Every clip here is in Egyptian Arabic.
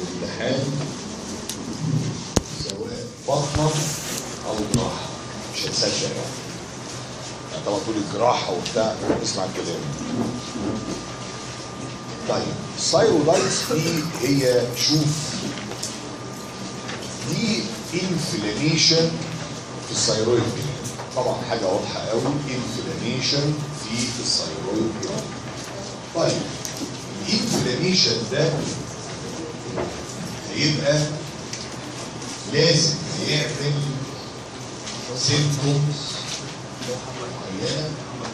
الامتحان سواء بطنة أو جراحة مش هتصدق يعني يعني طبعا تقول الجراحة وبتاع اسمع الكلام طيب الثايرودايتس دي هي شوف دي انفلاميشن في الثايرويد جلاند طبعا حاجه واضحه قوي انفلاميشن في الثايرويد جلاند طيب الانفلاميشن ده هيبقى لازم يعمل سيمبتومز معينه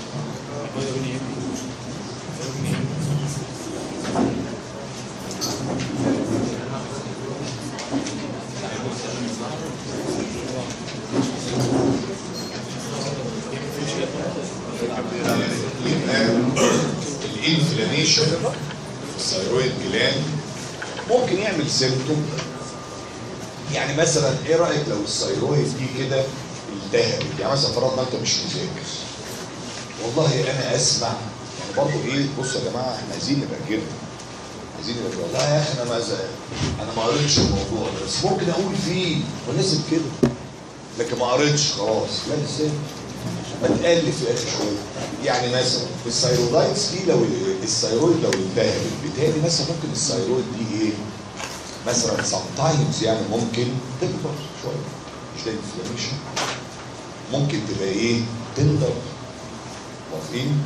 يبقى الانفلاميشن في الثايرويد جلاند ممكن يعمل سيمتوم يعني مثلا ايه رايك لو الثايرويد دي كده التهبت يعني مثلا فرضنا انت مش مذاكر والله انا اسمع يعني برضه ايه بصوا يا جماعه احنا عايزين نبقى كده عايزين نبقى كده والله يا اخي انا ما زهق. انا ما قريتش الموضوع ده بس ممكن اقول فيه ولازم كده لكن ما قريتش خلاص لا ازاي ما تألف يا اخي شويه يعني مثلا الثايرويدايتس دي لو الثايرويد لو التهبت بتهيألي مثلا ممكن الثايرويد دي ايه مثلا سام تايمز يعني ممكن تكبر شويه مش ده انفلاميشن ممكن تبقى ايه تندر موافقين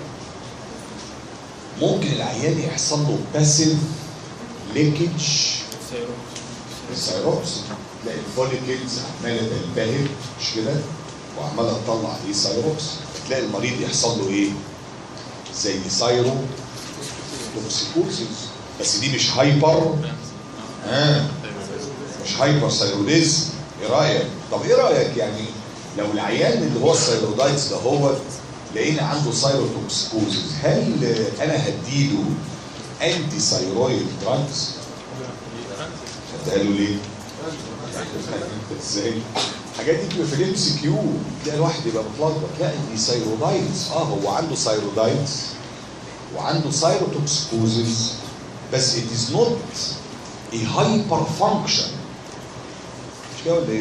ممكن العيان يحصل له باسيف ليكج الثايروكس تلاقي الفوليكلز عماله تلتهب مش كده وعماله تطلع ايه ثايروكس تلاقي المريض يحصل له ايه زي ثايرو توكسيكوزيس بس دي مش هايبر اه مش هايبر ثايروديزم ايه رايك طب ايه رايك يعني لو العيان اللي هو الثايرودايتس ده هو لقينا عنده ثايروتوكسيكوزيس هل انا هديله انتي ثايرويد دراجز هديها له ليه ازاي الحاجات دي بتبقى في الام سي كيو تلاقي الواحد يبقى متلخبط لا دي ثايرودايتس اه هو عنده ثايرودايتس وعنده ثايروتوكسيكوزيس بس it is not a hyper function مش كده ولا ايه؟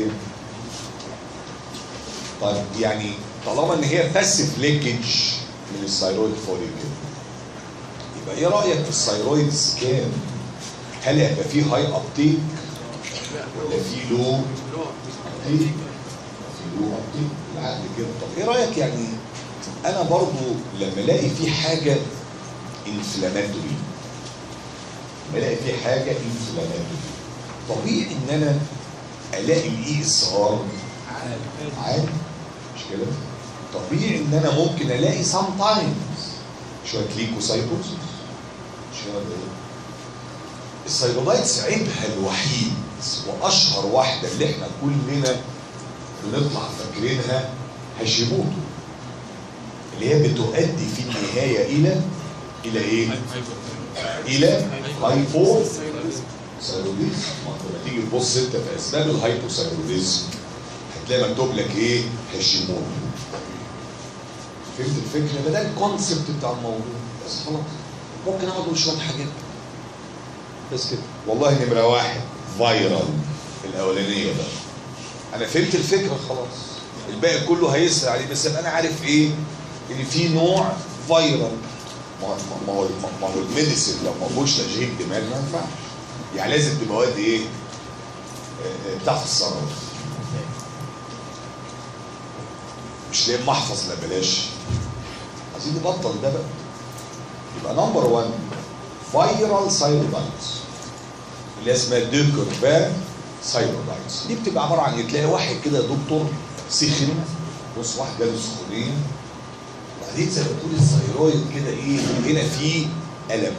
طيب يعني طالما ان هي باسيف ليكج من الثايرويد فوليكل يبقى ايه رايك في الثايرويد سكان؟ هل هيبقى فيه هاي ابتيك ولا فيه لو ابتيك؟ في لو ابتيك العقل كده طب ايه رايك يعني انا برضو لما الاقي في حاجه انفلاماتوري لما الاقي في حاجه انفلاماتوري طبيعي ان انا الاقي الاي اس ار عالي مش كده طبيعي ان انا ممكن الاقي سام تايمز شويه ليكوسايتوسيس مش كده ولا ايه السايكولايتس عيبها الوحيد واشهر واحده اللي احنا كلنا بنطلع فاكرينها هاشيموتو اللي هي بتؤدي في النهايه الى الى ايه؟ الى هايبو ثايروديزم لما تيجي تبص انت في اسباب الهايبوثايروديزم هتلاقي مكتوب لك ايه؟ هاشيموتو فهمت الفكره؟ ده ده الكونسبت بتاع الموضوع بس خلاص ممكن اقعد اقول شويه حاجات بس كده والله نمره واحد فايرال الاولانيه بقى انا فهمت الفكره خلاص الباقي كله هيسرع عليه بس أبقى انا عارف ايه ان في نوع فايرال ما ما- ما هو ما هو الميديسن لو ما فيهوش تشغيل دماغ ما ينفعش يعني لازم تبقى واد ايه آه، آه، بتاع في الصرف مش ليه محفظ لا بلاش عايزين نبطل ده بقى يبقى نمبر 1 فايرال سايروبايتس اللي اسمها دوكربان سايروبايتس دي بتبقى عباره عن إيه؟ تلاقي واحد كده يا دكتور سخن بص واحد جاله سخونيه وبعدين زي ما تقول الثيرويد كده ايه هنا فيه الم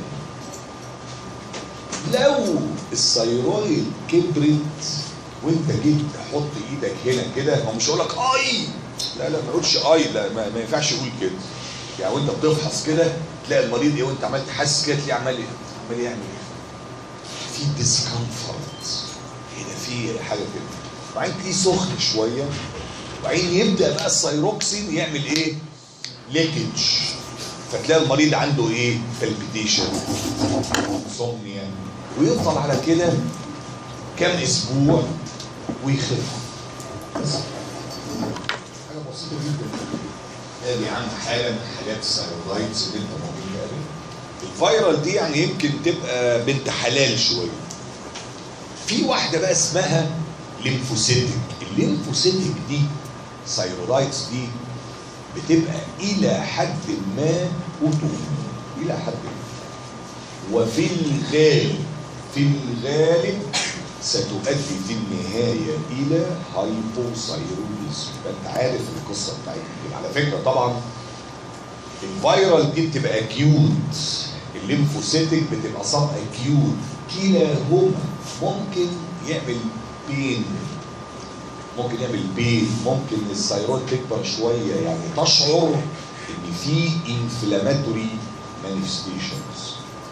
لو الثيرويد كبرت وانت جيت تحط ايدك هنا كده هو مش هيقول لك اي لا لا ما يقولش اي لا ما, ما ينفعش يقول كده يعني وانت بتفحص كده تلاقي المريض ايه وانت عمال تحسس كده تلاقيه عمال عمال يعمل ايه في ديسكمفورت هنا في حاجه كده وبعدين تلاقيه سخن شويه وبعدين يبدا بقى الثيروكسين يعمل ايه؟ ليكج فتلاقي المريض عنده ايه بالبيتيشن سومنيا ويفضل على كده كام اسبوع ويخف بس حاجه بسيطه جدا ادي عندك حاله من حالات الثايرويدز اللي انت ممكن تقابلها الفيرال دي يعني يمكن تبقى بنت حلال شويه في واحده بقى اسمها ليمفوسيتك الليمفوسيتك دي ثايرويدز دي بتبقى الى حد ما اوتومون الى حد ما وفي الغالب في الغالب ستؤدي في النهاية إلى هايبوثايرويدزم فأنت عارف القصة بتاعتها على فكرة طبعا الفيرال دي بتبقى اكيوت الليمفوسيتك بتبقى سب اكيوت كلاهما ممكن يعمل بين ممكن يعمل بين ممكن الثيرويد تكبر شويه يعني تشعر ان في انفلاماتوري مانيفستيشنز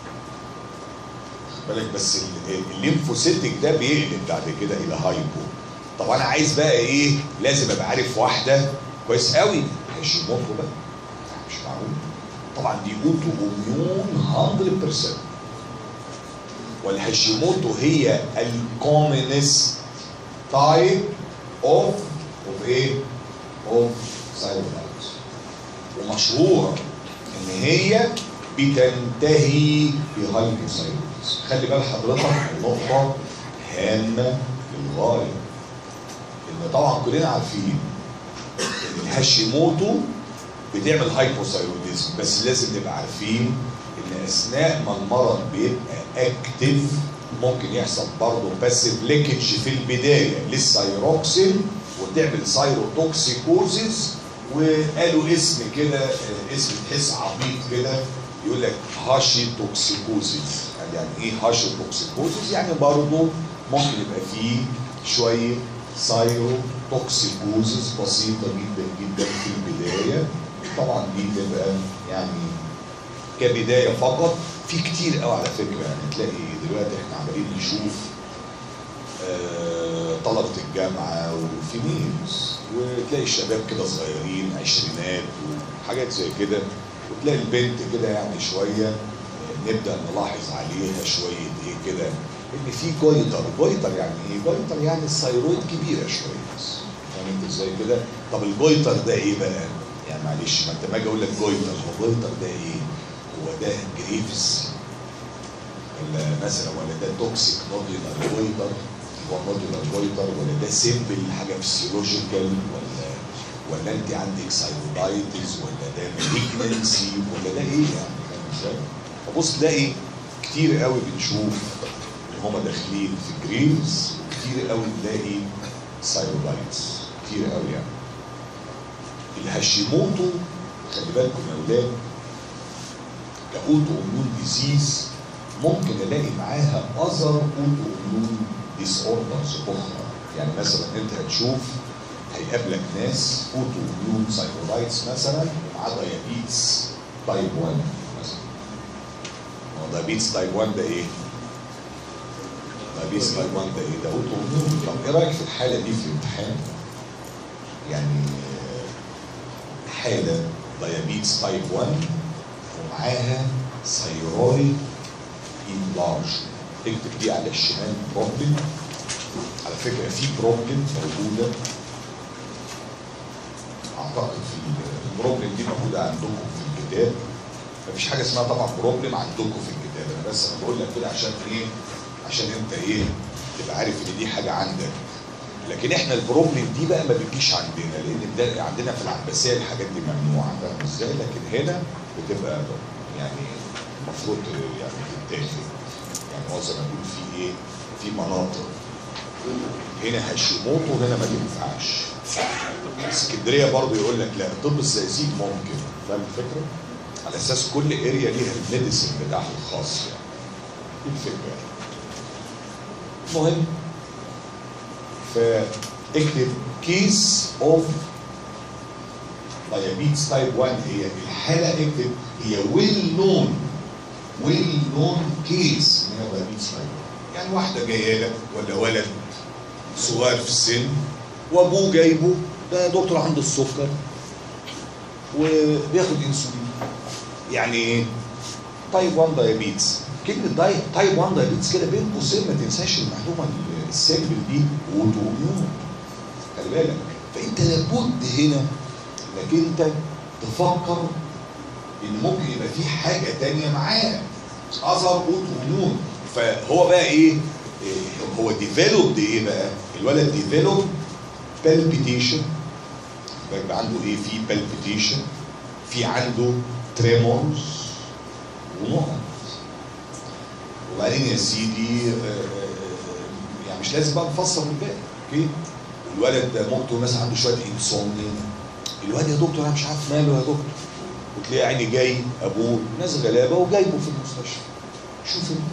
بالك بس الليمفوسيتك ده بيقلب بعد كده الى هايبو طب انا عايز بقى ايه لازم ابقى عارف واحده كويس قوي هيشيموتو بقى مش معقول طبعا دي اوتو اميون 100% والهاشيموتو هي الكومنست تايب اوف اوف ايه؟ اوف ثايرويدز ومشهوره ان هي بتنتهي بهايبوثايرويدز خلي بال حضرتك نقطه هامه للغايه ان طبعا كلنا عارفين ان الهاشيموتو بتعمل هايبوثايروديزم بس لازم نبقى عارفين ان اثناء ما المرض بيبقى اكتف ممكن يحصل برضه باسيف ليكج في البدايه للثايروكسين وتعمل سايروتوكسيكوزيس وقالوا اسم كده اسم تحس عبيط كده يقول لك هاشي توكسيكوزيس يعني ايه هاشي توكسيكوزيس يعني برضه ممكن يبقى فيه شويه سايروتوكسيكوزيس بسيطه جدا جدا في البدايه طبعا دي تبقى يعني كبدايه فقط في كتير قوي على فكره يعني تلاقي دلوقتي احنا عمالين نشوف آه طلبه الجامعه وفي ميمز وتلاقي الشباب كده صغيرين عشرينات وحاجات زي كده وتلاقي البنت كده يعني شويه آه، نبدا نلاحظ عليها شويه ايه كده ان في جويتر جويتر يعني ايه جويتر يعني الثيرويد كبيره شويه بس فاهم انت ازاي كده طب الجويتر ده ايه بقى يعني معلش ما انت ما اجي اقول لك جويتر هو جويتر ده ايه هو ده جريفز ولا مثلا ولا ده توكسيك نوديولار جويتر هو نوديولار جويتر ولا ده سيمبل حاجه فيسيولوجيكال ولا ولا انت عندك سايروبايتس ولا ده مالجنسي ولا ده ايه يعني فاهم ازاي؟ فبص تلاقي كتير قوي بنشوف ان هما داخلين في جريفز وكتير قوي نلاقي سايروبايتس كتير قوي يعني الهاشيموتو خلي بالكم يا اولاد كاوتو اميون ديزيز ممكن الاقي معاها اذر اوتو اميون ديس اوردرز اخرى يعني مثلا انت هتشوف هيقابلك ناس اوتو اميون سايكولايتس مثلا ومعاه دايابيتس تايب 1 مثلا هو دايابيتس تايب 1 ده ايه؟ دايابيتس تايب 1 ده ايه؟ ده اوتو اميون طب ايه رايك في الحاله دي في الامتحان؟ يعني حاله دايابيتس تايب 1 ومعاها ثيرويد انلارج اكتب دي على الشمال بروبلم على فكره في بروبلم موجوده اعتقد في البروبلم دي موجوده عندكم في الكتاب مفيش حاجه اسمها طبعا بروبلم عندكم في الكتاب انا بس انا بقول لك كده عشان ايه عشان انت ايه تبقى عارف ان دي حاجه عندك لكن احنا البروبلم دي بقى ما بتجيش عندنا لان ده عندنا في العباسيه الحاجات دي ممنوعه فاهم ازاي لكن هنا بتبقى يعني المفروض يعني تتاخد يعني هو زي ما بيقول في ايه في مناطق هنا هاشيموتو هنا ما تنفعش اسكندريه برضه يقول لك لا طب الزقازيق ممكن فاهم الفكره؟ على اساس كل اريا ليها الميديسن بتاعها الخاص يعني دي الفكره يعني. المهم فاكتب كيس اوف دايابيتس تايب 1 هي الحاله اكتب هي ويل نون ويل نون كيس ان هي دايابيتس تايب 1 يعني واحده جايه لك ولا ولد صغير في السن وابوه جايبه ده دكتور عنده السكر وبياخد انسولين يعني ايه؟ تايب 1 دايابيتس كلمه داي تايب 1 دايابيتس كده بين قوسين ما تنساش المعلومه السيمبل دي اوتو اميون خلي بالك فانت لابد هنا انك انت تفكر ان ممكن يبقى في حاجه تانية معاه اثر اوتو اميون فهو بقى ايه إيه، هو ديفلوبد ايه بقى الولد ديفلوب بالبيتيشن يبقى عنده ايه في بالبيتيشن في عنده تريمورز ونقط وبعدين يا سيدي آه، آه، يعني مش لازم بقى نفسر الباقي اوكي الولد ده ممكن مثلا عنده شويه انسومنيا الواد يا دكتور انا مش عارف ماله يا دكتور وتلاقيه يعني جاي ابوه ناس غلابه وجايبه في المستشفى شوف انت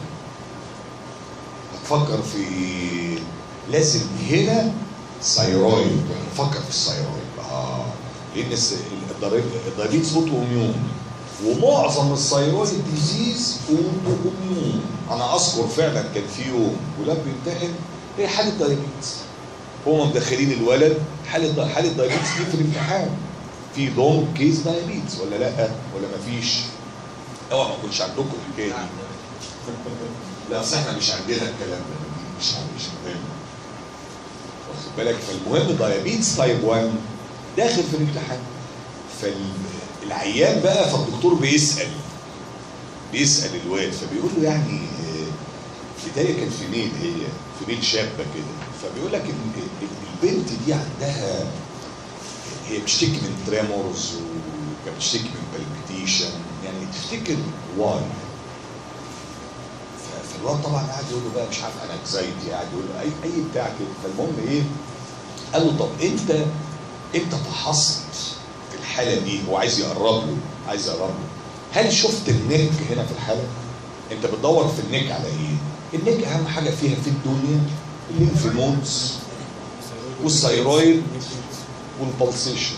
هتفكر في لازم هنا ثايرويد فكر في الثايرويد اه لان الس- الضريب- الدايابيتس اوتو اميون ومعظم الثايرويد ديزيز اوتو اميون انا اذكر فعلا كان في يوم ولاد بيمتحن هي حاله دايابيتس هم مدخلين الولد حاله حاله دايابيتس دي في الامتحان في دوم كيس دايابيتس ولا لا ولا مفيش اوعى ما يكونش عندكم الحكايه دي لا اصل احنا مش عندنا الكلام ده مش مش مهم واخد بالك فالمهم دايابيتس تايب 1 داخل في الامتحان فالعيان بقى فالدكتور بيسال بيسال الواد فبيقول له يعني آه، بدايه كانت في ميل هي في ميل شابه كده فبيقول لك ان إن البنت دي عندها هي بتشتكي من تريمورز وكانت بتشتكي من بالبيتيشن يعني تفتكر واي ف- فالواد طبعا قاعد يقول له بقى مش عارف انا انكزايتي قاعد يقول له اي اي بتاع كده فالمهم ايه قال له طب انت انت فحصت الحاله دي هو عايز يقرب له عايز يقرب له هل شفت النك هنا في الحاله؟ انت بتدور في النك على ايه؟ النك اهم حاجه فيها في الدنيا الليمف نودز والثيرويد والبلسيشن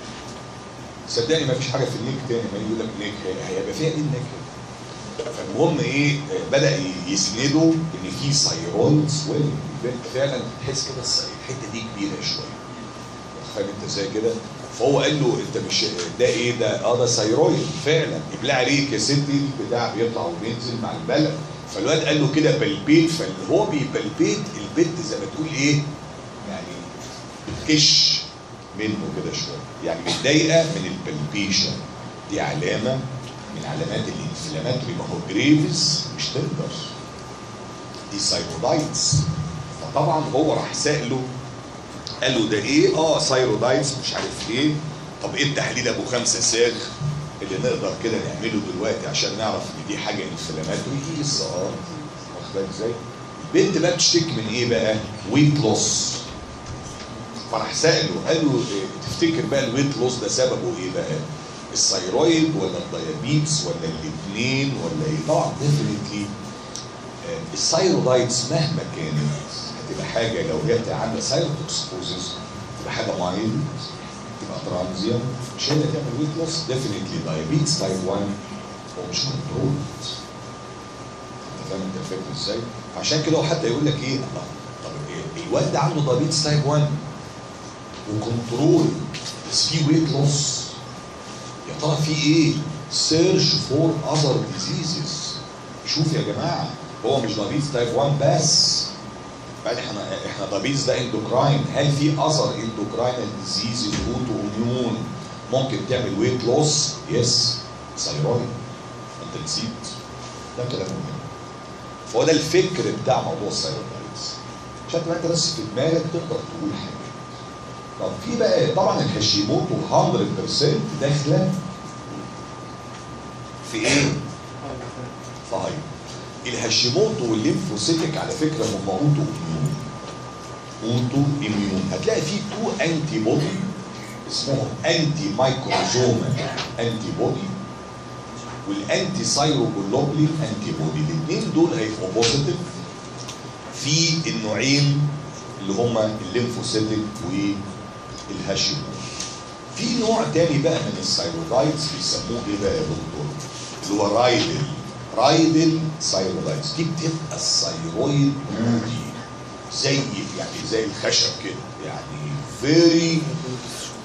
صدقني ما فيش حاجه في النك تاني ما يقول لك نك هي- هيبقى فيها ايه النك فالمهم ايه آه، بدا ي- يسندوا ان في ثيرويد سويل البنت فعلا تحس كده الس- الحته دي كبيره شويه فاهم انت ازاي كده فهو قال له انت مش ده ايه ده اه ده ثيرويد فعلا بالله عليك يا ستي البتاع بيطلع وبينزل مع البلد فالواد قال له كده بلبيت فاللي هو بيبلبيت البنت زي ما تقول ايه يعني بتكش منه كده شويه يعني متضايقه من البلبيشن دي علامه من علامات الانفلاماتوري ما هو جريفز مش تقدر دي سايرودايتس فطبعا هو راح ساله قال له ده ايه؟ اه ثايرودايتس مش عارف ايه طب ايه التحليل ابو خمسه ساغ اللي نقدر كده نعمله دلوقتي عشان نعرف ان دي حاجه انفلاماتوري يس اه واخد بالك ازاي؟ البنت بقى بتشتكي من ايه بقى؟ ويت لوس فراح ساله قال له إيه تفتكر بقى الويت لوس ده سببه ايه بقى؟ الثيرويد ولا الديابيتس ولا الاثنين ولا ايه؟ طبعا ديفنتلي الثيرويدز مهما كانت هتبقى حاجه لو هي عندها ثيروتوكسكوزيس تبقى حاجه معينه تبقى ترانزيان مش هي اللي تعمل ويت لوس ديفنتلي دايابيتس تايب 1 هو مش كنترول انت فاهم انت الفكره ازاي؟ فعشان كده هو حتى يقول لك ايه الله طب إيه الواد ده عنده دايابيتس تايب 1 وكنترول بس في ويت لوس يا ترى في ايه؟ سيرش فور اذر ديزيزز شوف يا جماعه هو مش دايابيتس تايب 1 بس بعد احنا احنا دايابيتس ده اندوكراين هل في اذر اندوكراين ديزيز اوتو اميون ممكن تعمل ويت لوس؟ يس ثايرويد انت نسيت ده كلام مهم فهو ده الفكر بتاع موضوع الثايرويدايتس عشان تبقى انت بس في دماغك تقدر تقول حاجه طب في بقى طبعا الهاشيموتو 100% داخله في ايه؟ في هايبر الهاشيموتو والليمفوسيتك على فكره هم اوتو اميون اوتو اميون هتلاقي فيه تو انتي بودي اسمهم انتي مايكروزوما انتي بودي والانتي سايروجلوبلين انتي بودي الاثنين دول هيبقوا بوزيتيف في النوعين اللي هما الليمفوسيتك والهاشيموتو في نوع تاني بقى من الثايرويدايتس بيسموه ايه بقى يا دكتور؟ اللي هو رايدل رايدل ثايرويدايتس دي بتبقى الثايرويد بودي زي يعني زي الخشب كده يعني فيري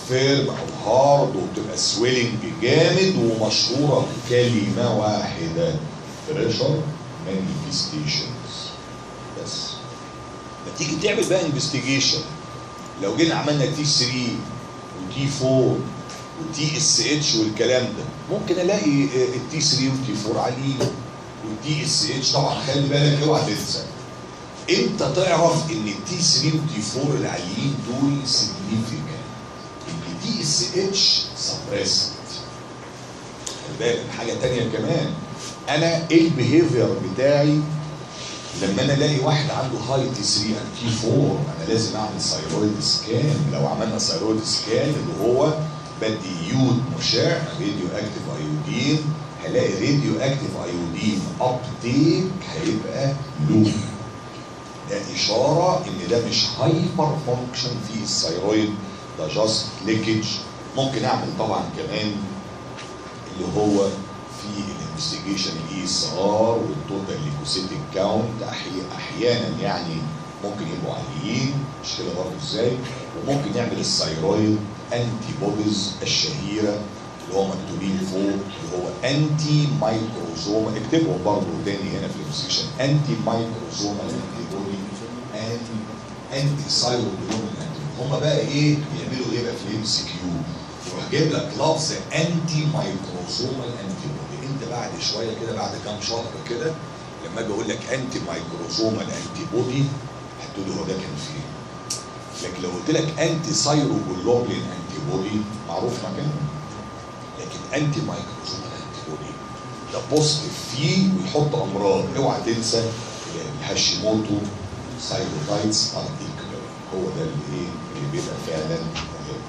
فيرم او هارد وبتبقى سويلنج جامد ومشهوره بكلمه واحده بريشر مانيفستيشنز بس ما تيجي تعمل بقى انفستيجيشن لو جينا عملنا تي 3 وتي 4 وتي اس اتش والكلام ده ممكن الاقي التي 3 والتي 4 عاليين والتي اس اتش طبعا خلي بالك اوعى تنسى امتى تعرف ان التي 3 والتي 4 العاليين دول سيجنيفيكانت ان التي اس اتش سبريسد خلي بالك حاجه ثانيه كمان انا ايه البيهيفير بتاعي لما انا الاقي واحد عنده هاي تي 3 اند تي 4 انا لازم اعمل ثايرويد سكان لو عملنا ثايرويد سكان اللي هو بدي يود مشع راديو اكتيف ايودين هلاقي راديو اكتيف ايودين ابتيك هيبقى لو ده اشاره ان ده مش هايبر فانكشن في الثايرويد ده جاست ليكج ممكن اعمل طبعا كمان اللي هو في الانفستيجيشن الاي اس ار والتوتال ليكوسيتيك كاونت احيانا يعني ممكن يبقوا عاليين مش كده برضه ازاي وممكن نعمل الثايرويد انتي بوديز الشهيره اللي هو مكتوبين فوق اللي هو انتي مايكروزوم اكتبهم برضه تاني هنا في الانفستيجيشن انتي مايكروزوم انتي بودي انتي سايروبيوم هم بقى ايه بيعملوا ايه بقى في الام سي كيو يروح جايب لك لفظ انتي مايكروزومال انتي بودي انت بعد شويه كده بعد كام شهر كده لما اجي اقول لك انتي مايكروزومال انتي بودي هتقول هو ده كان فين لكن لو قلت لك انتي سايروجلوبلين انتي بودي معروف مكانه لكن انتي مايكروزومال انتي بودي ده بوزيتيف فيه ويحط امراض اوعى تنسى الهاشيموتو سايروتايتس ارتيكولار هو ده اللي ايه اللي بيبقى فعلا مهم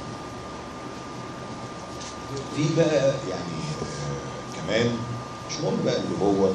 في بقى يعني آه كمان مش مهم بقى اللي هو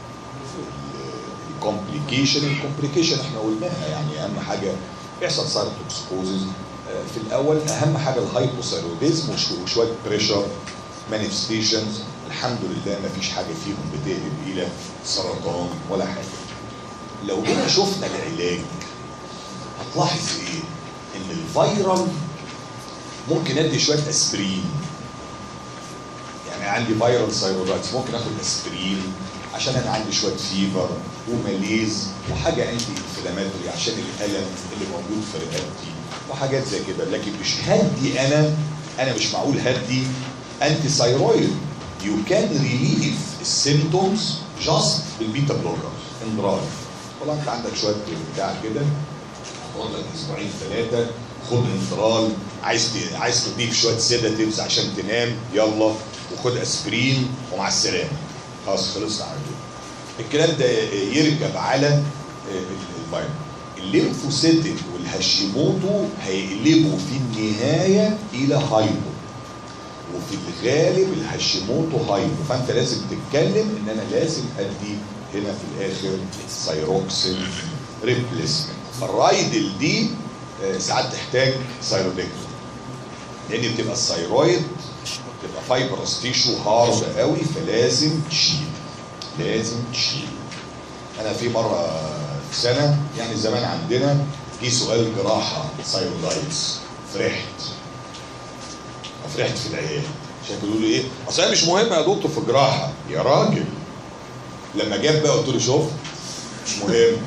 الكومبليكيشن الكومبليكيشن احنا قلناها يعني اهم حاجه بيحصل سايروتوكسكوزز في الاول اهم حاجه الهايبوثايروديزم وشويه بريشر مانيفستيشنز الحمد لله ما فيش حاجه فيهم بتقلب الى سرطان ولا حاجه لو جينا شفنا العلاج هتلاحظ ايه ان الفيرال ممكن ادي شويه اسبرين يعني عندي فيرال سايرولايتس ممكن اخد اسبرين عشان انا عندي شويه فيفر وماليز وحاجه انتي انفلاماتوري عشان الالم اللي موجود في رقبتي وحاجات زي كده لكن مش هدي انا انا مش معقول هدي انتي ثايرويد يو كان ريليف السيمتومز جاست بالبيتا بلوكر اندرال والله انت عندك شويه بتاع كده هتقعد لك اسبوعين ثلاثه خد اندرال عايز عايز تضيف شويه سيداتيفز عشان تنام يلا وخد اسبرين ومع السلامه خلاص خلصنا على كده الكلام ده يركب على الفيروس الليمفوسيتك والهاشيموتو هيقلبوا في النهايه الى هايبو وفي الغالب الهاشيموتو هايبو فانت لازم تتكلم ان انا لازم ادي هنا في الاخر سايروكسين ريبليسمنت فالرايدل دي ساعات تحتاج سايرودكتومي لان بتبقى الثايرويد بتبقى فايبرس تيشو هارد قوي فلازم تشيل لازم تشيل انا في مره في سنه يعني زمان عندنا جه سؤال جراحه سايرولايتس فرحت فرحت في العيال عشان يقولوا لي ايه اصل هي مش مهمه يا دكتور في جراحه يا راجل لما جاب بقى قلت له شوف مش مهم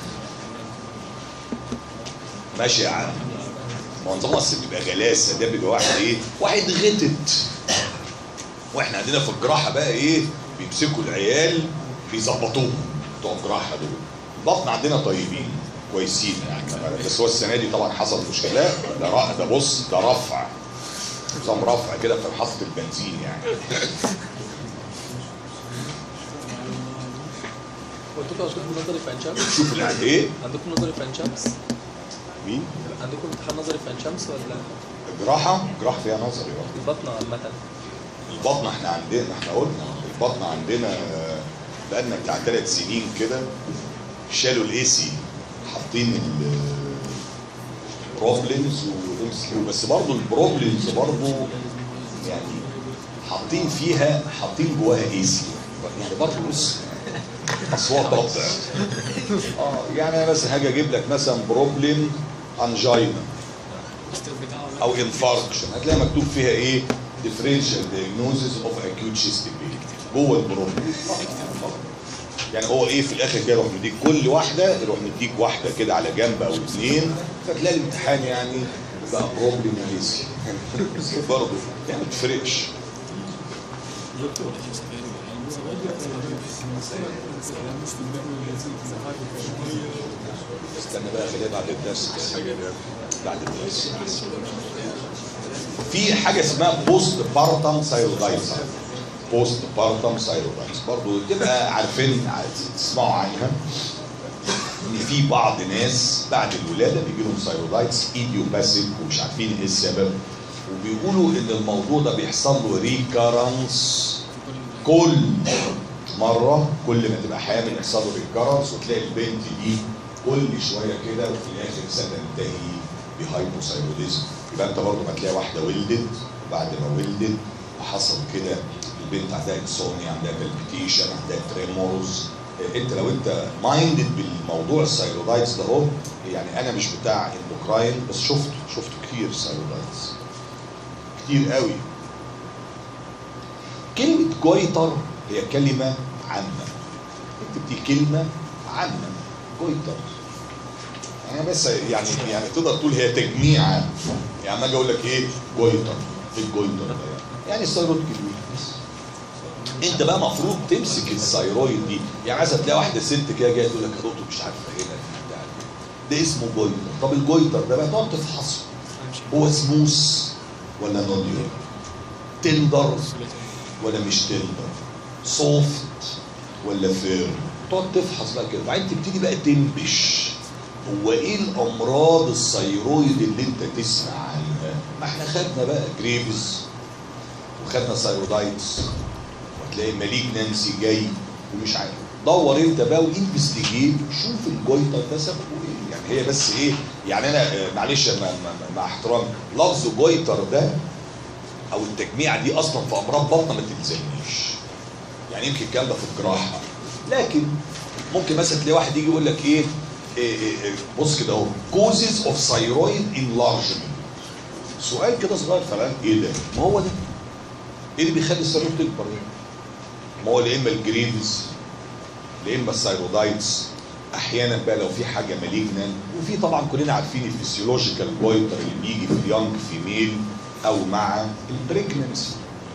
ماشي يا عم ما هو نظام اصل بيبقى غلاسه ده بيبقى واحد ايه واحد غتت واحنا عندنا في الجراحه بقى ايه بيمسكوا العيال بيظبطوهم بتوع الجراحه دول البطن عندنا طيبين كويسين يعني بس هو السنه دي طبعا حصل مشكله ده رأ... ده بص ده رفع نظام رفع كده في محطه البنزين يعني قلت لكم عندكم نظري في عين شمس؟ شوف اللي ايه عندكم نظري في عين شمس؟ مين عندكم امتحان نظري في عين شمس ولا الجراحه الجراحه فيها نظري برضه البطنة عامة؟ البطن احنا عندنا احنا قلنا البطن عندنا بقالنا بتاع ثلاث سنين كده شالوا الاي سي حاطين البروبلمز والام سي كيو بس برضه البروبلمز برضه يعني حاطين فيها حاطين جواها اي سي يعني برضه بص اصوات قطع اه يعني انا مثلا هاجي اجيب لك مثلا بروبلم انجينا او انفاركشن هتلاقي مكتوب فيها ايه differential diagnosis of acute chest pain جوه البروبلم يعني هو ايه في الاخر كده يروح مديك كل واحده يروح مديك واحده كده على جنب او اثنين فتلاقي الامتحان يعني بقى بروبلم وليس برضه يعني ما تفرقش استنى بقى خليها بعد الدرس بعد الدرس في حاجه اسمها بوست بارتم سايرودايتس بوست بارتم سايرودايتس برضه تبقى عارفين تسمعوا عنها ان في بعض ناس بعد الولاده بيجي لهم سايرودايتس ايديوباثيك ومش عارفين ايه السبب وبيقولوا ان الموضوع ده بيحصل له ريكارنس كل مره كل ما تبقى حامل يحصل له ريكارنس وتلاقي البنت دي كل شويه كده وفي الاخر ستنتهي بهايبوثايروديزم يبقى انت برضه ما تلاقي واحده ولدت وبعد ما ولدت وحصل كده البنت عندها انسومنيا عندها بالبيتيشن عندها تريمورز انت لو انت مايندد بالموضوع السايرودايتس ده هو يعني انا مش بتاع اندوكراين بس شفته شفته كتير سايرودايتس كتير قوي كلمة جويتر هي كلمة عامة انت دي كلمة عامة جويتر يعني بس يعني يعني تقدر تقول هي تجميع عام يعني ما اجي اقول لك ايه جويتر ايه الجويتر ده يعني يعني الثيرويد كبير بس انت بقى المفروض تمسك الثيرويد دي يعني عايزه تلاقي واحده ست كده جايه تقول لك يا دكتور مش عارفه هنا في بتاع ده اسمه جويتر طب الجويتر ده بقى تقعد تفحصه هو سموث ولا نوديول تندر ولا مش تندر سوفت ولا فير تقعد تفحص بقى كده وبعدين تبتدي بقى تنبش هو ايه الامراض الثيرويد اللي انت تسمع عنها ما احنا خدنا بقى جريفز وخدنا ثيرودايتس وهتلاقي ماليجنانسي جاي ومش عارف دور انت بقى وانفستيجيت شوف الجويتر ده سببه ايه يعني هي بس ايه يعني انا آه، معلش مع, مع, مع احترامي لفظ جويتر ده او التجميع دي اصلا في امراض بطنه ما تلزمنيش يعني يمكن الكلام ده في الجراحه لكن ممكن مثلا تلاقي واحد يجي يقول لك ايه, إيه, إيه, إيه بص كده اهو كوزز اوف ثايرويد انلارجمنت سؤال كده صغير فلان ايه ده؟ ما هو ده ايه اللي بيخلي الثيرويد تكبر يعني؟ ما هو لا اما الجريفز لا اما الثايرودايتس احيانا بقى لو في حاجه مالجنان وفي طبعا كلنا عارفين الفسيولوجيكال جويتر اللي بيجي في اليونج فيميل او مع البريجننسي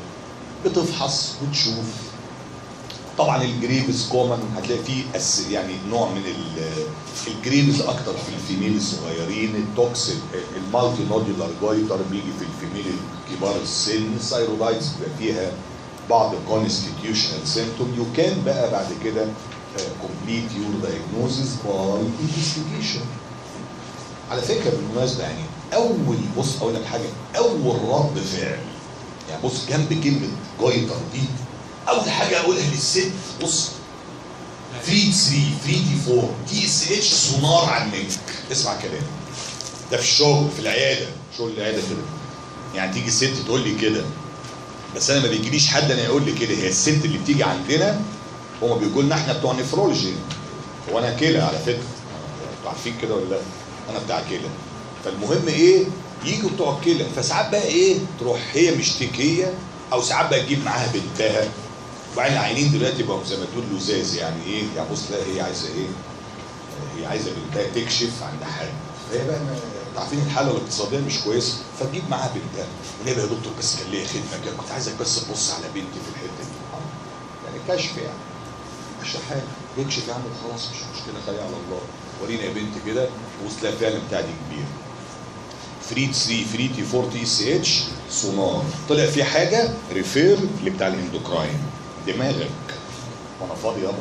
بتفحص وتشوف طبعا الجريفز كومن هتلاقي فيه أس يعني نوع من ال- الجريفز اكتر في الفيميل الصغيرين التوكسيك المالتي نودولار جويتر بيجي في الفيميل الكبار السن الثايرودايتس بيبقى فيها بعض constitutional symptom يو كان بقى بعد كده كومبليت يور diagnosis باي investigation على فكره بالمناسبه يعني اول بص اقول لك حاجه اول رد فعل يعني بص جنب كلمه جويتر دي اول حاجه اقولها للست بص فري 3 فري دي 4 تي اس اتش سونار على النجم اسمع كلامي ده في الشغل في العياده شغل العياده كده يعني تيجي الست تقول لي كده بس انا ما بيجيليش حد انا يقول لي كده هي الست اللي بتيجي عندنا هما بيقولوا لنا احنا بتوع نفرولوجي هو انا كلى على فكره انتوا عارفين كده ولا لا انا بتاع كلى فالمهم ايه يجوا بتوع الكلى فساعات بقى ايه تروح هي مشتكيه او ساعات بقى تجيب معاها بنتها وبعدين العينين دلوقتي بقوا زي ما تقول لزاز يعني ايه يعني بص لا هي عايزه ايه هي عايزه بنتها تكشف عند حد فهي بقى ما- انتوا عارفين الحاله الاقتصاديه مش كويسه فتجيب معاها بنتها وليه بقى يا دكتور بس كان ليا خدمه كده كنت عايزك بس تبص على بنتي في الحته دي يعني كشف يعني مش حاجه يكشف يا عم خلاص مش مشكله خليها على الله ورينا يا بنت كده تبص تلاقي فعلا بتاع دي كبير فري 3 فري تي 4 تي سي اتش سونار طلع في حاجه ريفير اللي بتاع الاندوكراين دماغك وانا فاضي يابا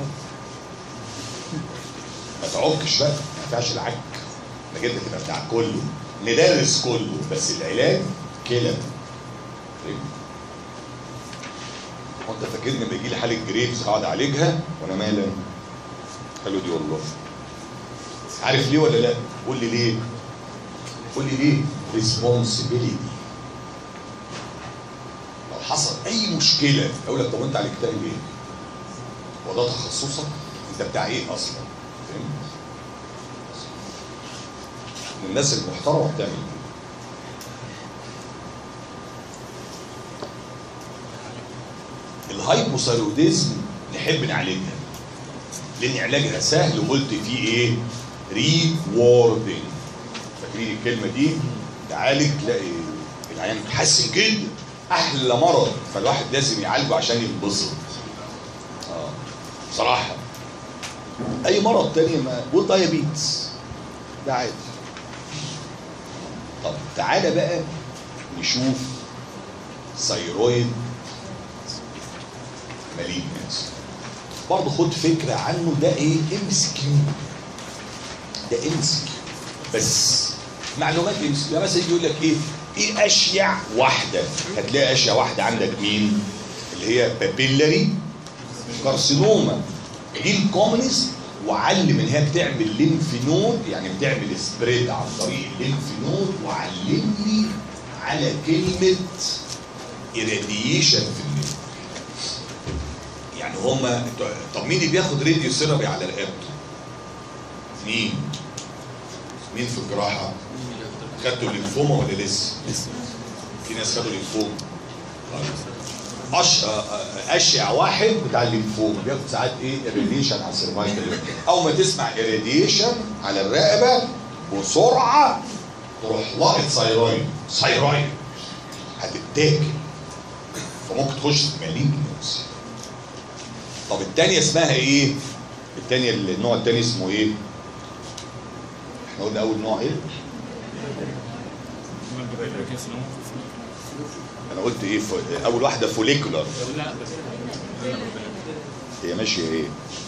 ما تعكش بقى ما ينفعش العك انا جبت تبقى بتاع كله ندرس كله بس العلاج كلى وانت فاكرني لما يجي لي حاله جريفز هقعد اعالجها وانا مالا قالوا دي والله عارف ليه ولا لا؟ قول لي ليه؟ قول لي ليه؟ ريسبونسبيلتي لو حصل اي مشكله اقول لك طب انت عالجتها ليه؟ هو ده تخصصك؟ انت بتاع ايه اصلا؟ فهمت؟ من الناس المحترمه بتعمل كده الهايبوثايروديزم نحب نعالجها لان علاجها سهل وقلت فيه ايه ريوردنج فاكرين الكلمه دي تعالج تلاقي العيان متحسن جدا احلى مرض فالواحد لازم يعالجه عشان ينبسط اه بصراحه اي مرض تاني ما والدايابيتس ده عادي طب تعالى بقى نشوف ثيرويد ماليجنس برضه خد فكره عنه ده ايه ام اس كيو ده ام اس كيو بس معلومات ام اس كيو مثلا يجي يقول لك ايه ايه اشيع واحده هتلاقي اشيع واحده عندك مين اللي هي بابيلاري كارسينوما دي الكومنست وعلم ان هي بتعمل ليمف نود يعني بتعمل سبريد عن طريق الليمف نود وعلمني على كلمه irradiation في الليمف يعني هما طب مين اللي بياخد راديو ثيرابي على رقبته؟ مين؟ مين في الجراحه؟ خدتوا الليمفوما ولا لسه؟ في ناس خدوا الليمفوما أش... اشيع واحد بتاع الليمفوما بياخد ساعات ايه اريديشن على السيرفايكال اول ما تسمع اريديشن على الرقبه بسرعه تروح لاقط ثايرويد ثايرويد هتتاكل فممكن تخش في ماليجنس طب الثانيه اسمها ايه؟ الثانيه النوع الثاني اسمه ايه؟ احنا قلنا اول نوع ايه؟ انا قلت ايه ف... اول واحده فوليكولار هي ماشيه ايه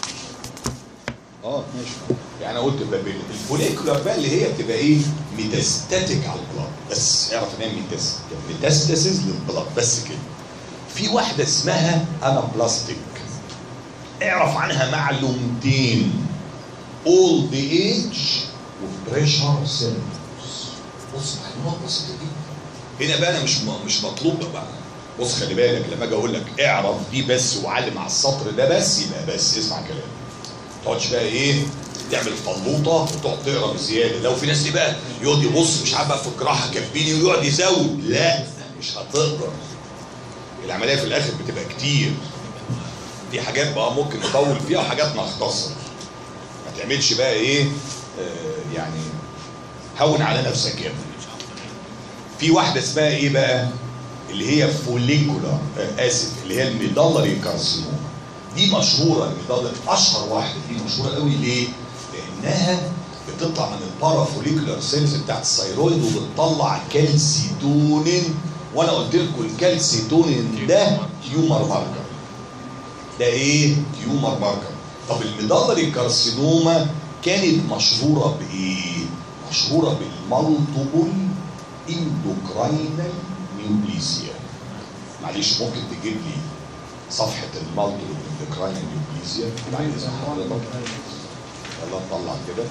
اه ماشي يعني انا قلت بابيل الفوليكولار بقى اللي هي بتبقى ايه ميتاستاتيك على البلاد بس اعرف ان هي ميتاس ميتاستاسيس للبلاد بس كده في واحده اسمها انابلاستيك اعرف عنها معلومتين اولد ايج وبريشر سيلز بص معلومات بسيطه جدا هنا بقى انا مش مش مطلوب بقى بص خلي بالك لما اجي اقول لك اعرف دي بس وعلم على السطر ده بس يبقى بس اسمع كلامي ما تقعدش بقى ايه تعمل فلوطه وتقعد تقرا بزياده لو في ناس ايه بقى يقعد يبص مش عارف بقى في الجراحه كاتبيني ويقعد يزود لا مش هتقدر العمليه في الاخر بتبقى كتير في حاجات بقى ممكن نطول فيها وحاجات نختصر ما تعملش بقى ايه آه يعني هون على نفسك يعني في واحده اسمها ايه بقى اللي هي فوليكولار آه اسف اللي هي الميدالري كارسينوما دي مشهوره الميدالري اشهر واحده دي مشهوره قوي ليه لانها بتطلع من البارا فوليكولار سيلز بتاعت الثيرويد وبتطلع كالسيتونين وانا قلت لكم الكالسيتونين ده تيومر ماركر ده ايه تيومر ماركر طب الميدالري كارسينوما كانت مشهوره بايه مشهوره بالمالتيبل اندوكراينال نيوبليسيا معلش ممكن تجيب لي صفحه المالتيبل اندوكراينال نيوبليسيا بعد اذن حضرتك يلا نطلع كده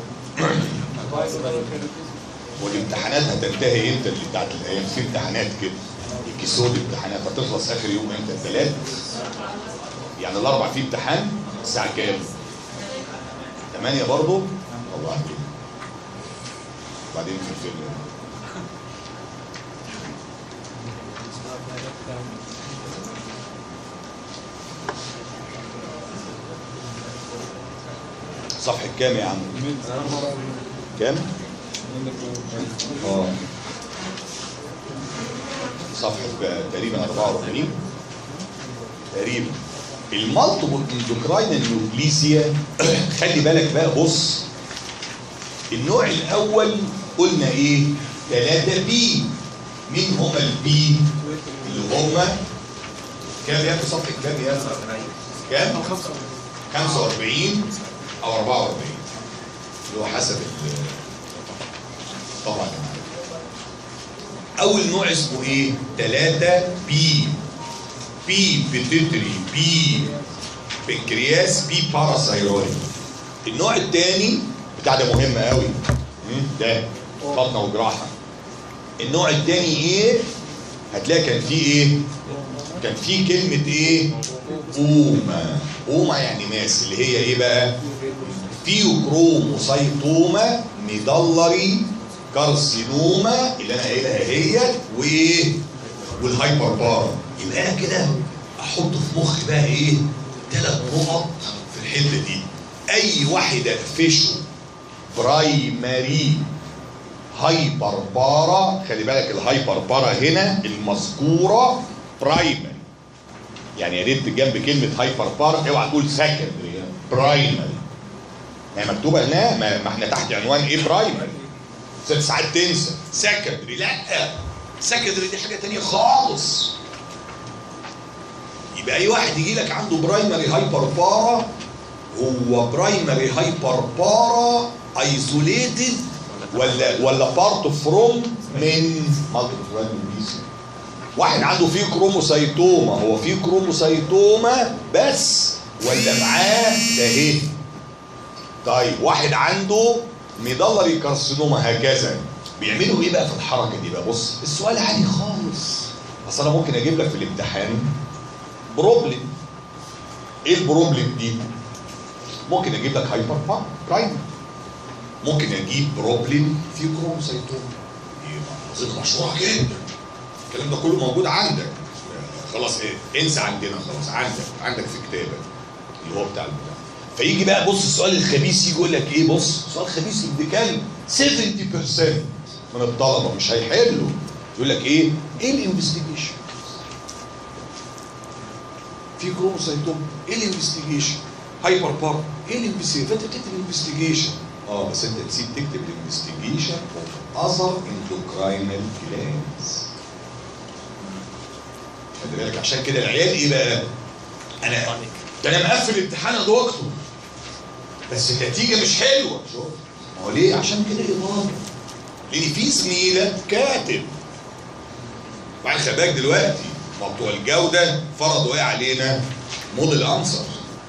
والامتحانات هتنتهي امتى اللي بتاعت الايام في امتحانات كده الكيسود امتحانات هتخلص اخر يوم امتى الثلاث يعني الاربع فيه امتحان الساعه كام 8 برضه وبعدين وبعدين في الفيلم صفحة كام يا عم؟ كام؟ اه صفحة تقريبا 44 تقريبا المالتيبل اندوكراين نيوبليسيا خلي بالك بقى بص النوع الاول قلنا ايه 3 بي مين هما البي اللي هما كام يا صفحه كام يا كام 45 او 44 اللي هو حسب طبعا اول نوع اسمه ايه 3 بي بي بيتيتري بي بنكرياس بي باراثايرويد النوع الثاني بتاع ده مهم قوي ده بطنه وجراحه النوع الثاني ايه هتلاقي كان فيه ايه كان فيه كلمه ايه اوما اوما يعني ماس اللي هي ايه بقى فيوكروموسايتوما ميدلري كارسينوما اللي انا قايلها هي وايه والهايبر بار يبقى انا كده احط في مخي بقى ايه ثلاث نقط في الحته دي اي واحد اقفشه برايمري هايبر بارا خلي بالك الهايبر بارا هنا المذكوره برايمري يعني يا ريت جنب كلمه هايبر بارا اوعى تقول سكندري برايمري هي مكتوبه هنا ما, ما احنا تحت عنوان ايه برايمري ست ساعات تنسى سكندري لا سكندري دي حاجه تانية خالص يبقى اي واحد يجي لك عنده برايمري هايبر بارا هو برايمري هايبر بارا ايزوليتد ولا ولا بارت فروم من مالتي واحد عنده فيه كروموسايتوما هو فيه كروموسايتوما بس ولا معاه ده ايه طيب واحد عنده ميدلري كارسينوما هكذا بيعملوا ايه بقى في الحركه دي بقى بص السؤال عادي خالص اصل انا ممكن اجيب لك في الامتحان بروبلم ايه البروبلم دي ممكن اجيب لك هايبر برايم ممكن اجيب بروبلم في كروموسايتوما دي وظيفه مشروعه جدا الكلام ده كله موجود عندك خلاص ايه انسى عندنا خلاص عندك عندك في كتابك اللي هو بتاع البتاع فيجي بقى بص السؤال الخبيث يجي يقول لك ايه بص سؤال خبيث ابن كلب 70% من الطلبه مش هيحلوا يقول لك ايه ايه الانفستيجيشن في كروموسايتوم ايه الانفستيجيشن هايبر بار ايه الانفستيجيشن فانت بتكتب الانفستيجيشن اه بس انت نسيت تكتب الانفستيجيشن اذر اندوكراينال جلاندز خلي بالك عشان كده العيال ايه بقى انا ده انا مقفل الامتحان يا دكتور بس النتيجه مش حلوه شوف ما هو ليه عشان كده اضافه لان في زميلك كاتب وبعدين خلي بالك دلوقتي ما بتوع الجوده فرضوا ايه علينا موديل انسر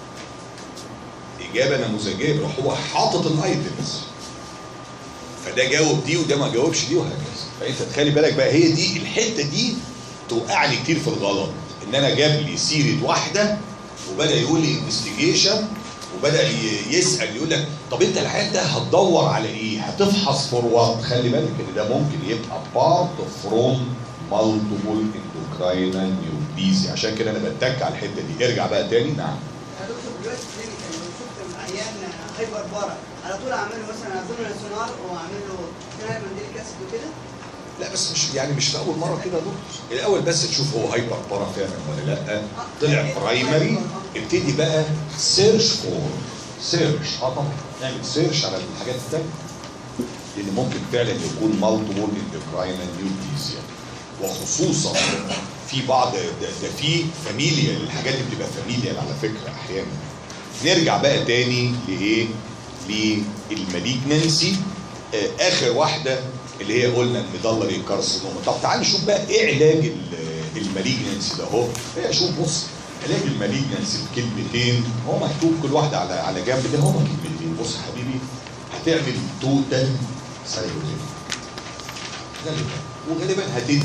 اجابه نموذجيه بيروح هو حاطط الايتمز فده جاوب دي وده ما جاوبش دي وهكذا فانت تخلي بالك بقى هي دي الحته دي توقعني كتير في الغلط ان انا جاب لي سيره واحده وبدا يقول لي انفستيجيشن وبدا يسال يقول لك طب انت الحياه ده هتدور على ايه؟ هتفحص فور وات خلي بالك ان ده ممكن يبقى بارت فروم مالتيبل اندوكراينال نيوبليزي عشان كده انا بتك على الحته دي ارجع بقى تاني نعم يا دكتور دلوقتي كلينيكال لو شفت عيان هايبر بارا على طول اعمل له مثلا ابدومينال سونار واعمل له فينايل مانديليك اسيد وكده لا بس مش يعني مش في اول مره كده يا دكتور الاول بس تشوف هو هايبر بارا فعلا ولا لا طلع برايمري ابتدي بقى سيرش فور سيرش اه طبعا اعمل سيرش على الحاجات الثانيه لان ممكن فعلا يكون مالتيبل اندوكراينال نيوبليزيا وخصوصا في بعض ده, ده في فاميليا الحاجات دي بتبقى فاميليا على فكره احيانا نرجع بقى تاني لايه للماليجننسي آه اخر واحده اللي هي قلنا الميدلري كارسينوما طب تعال نشوف بقى ايه علاج الماليجننسي ده اهو ايه شوف بص علاج الماليجننسي بكلمتين هو مكتوب كل واحده على على جنب ده هو كلمتين بص يا حبيبي هتعمل توتال سايروتين غالبا وغالبا هتدي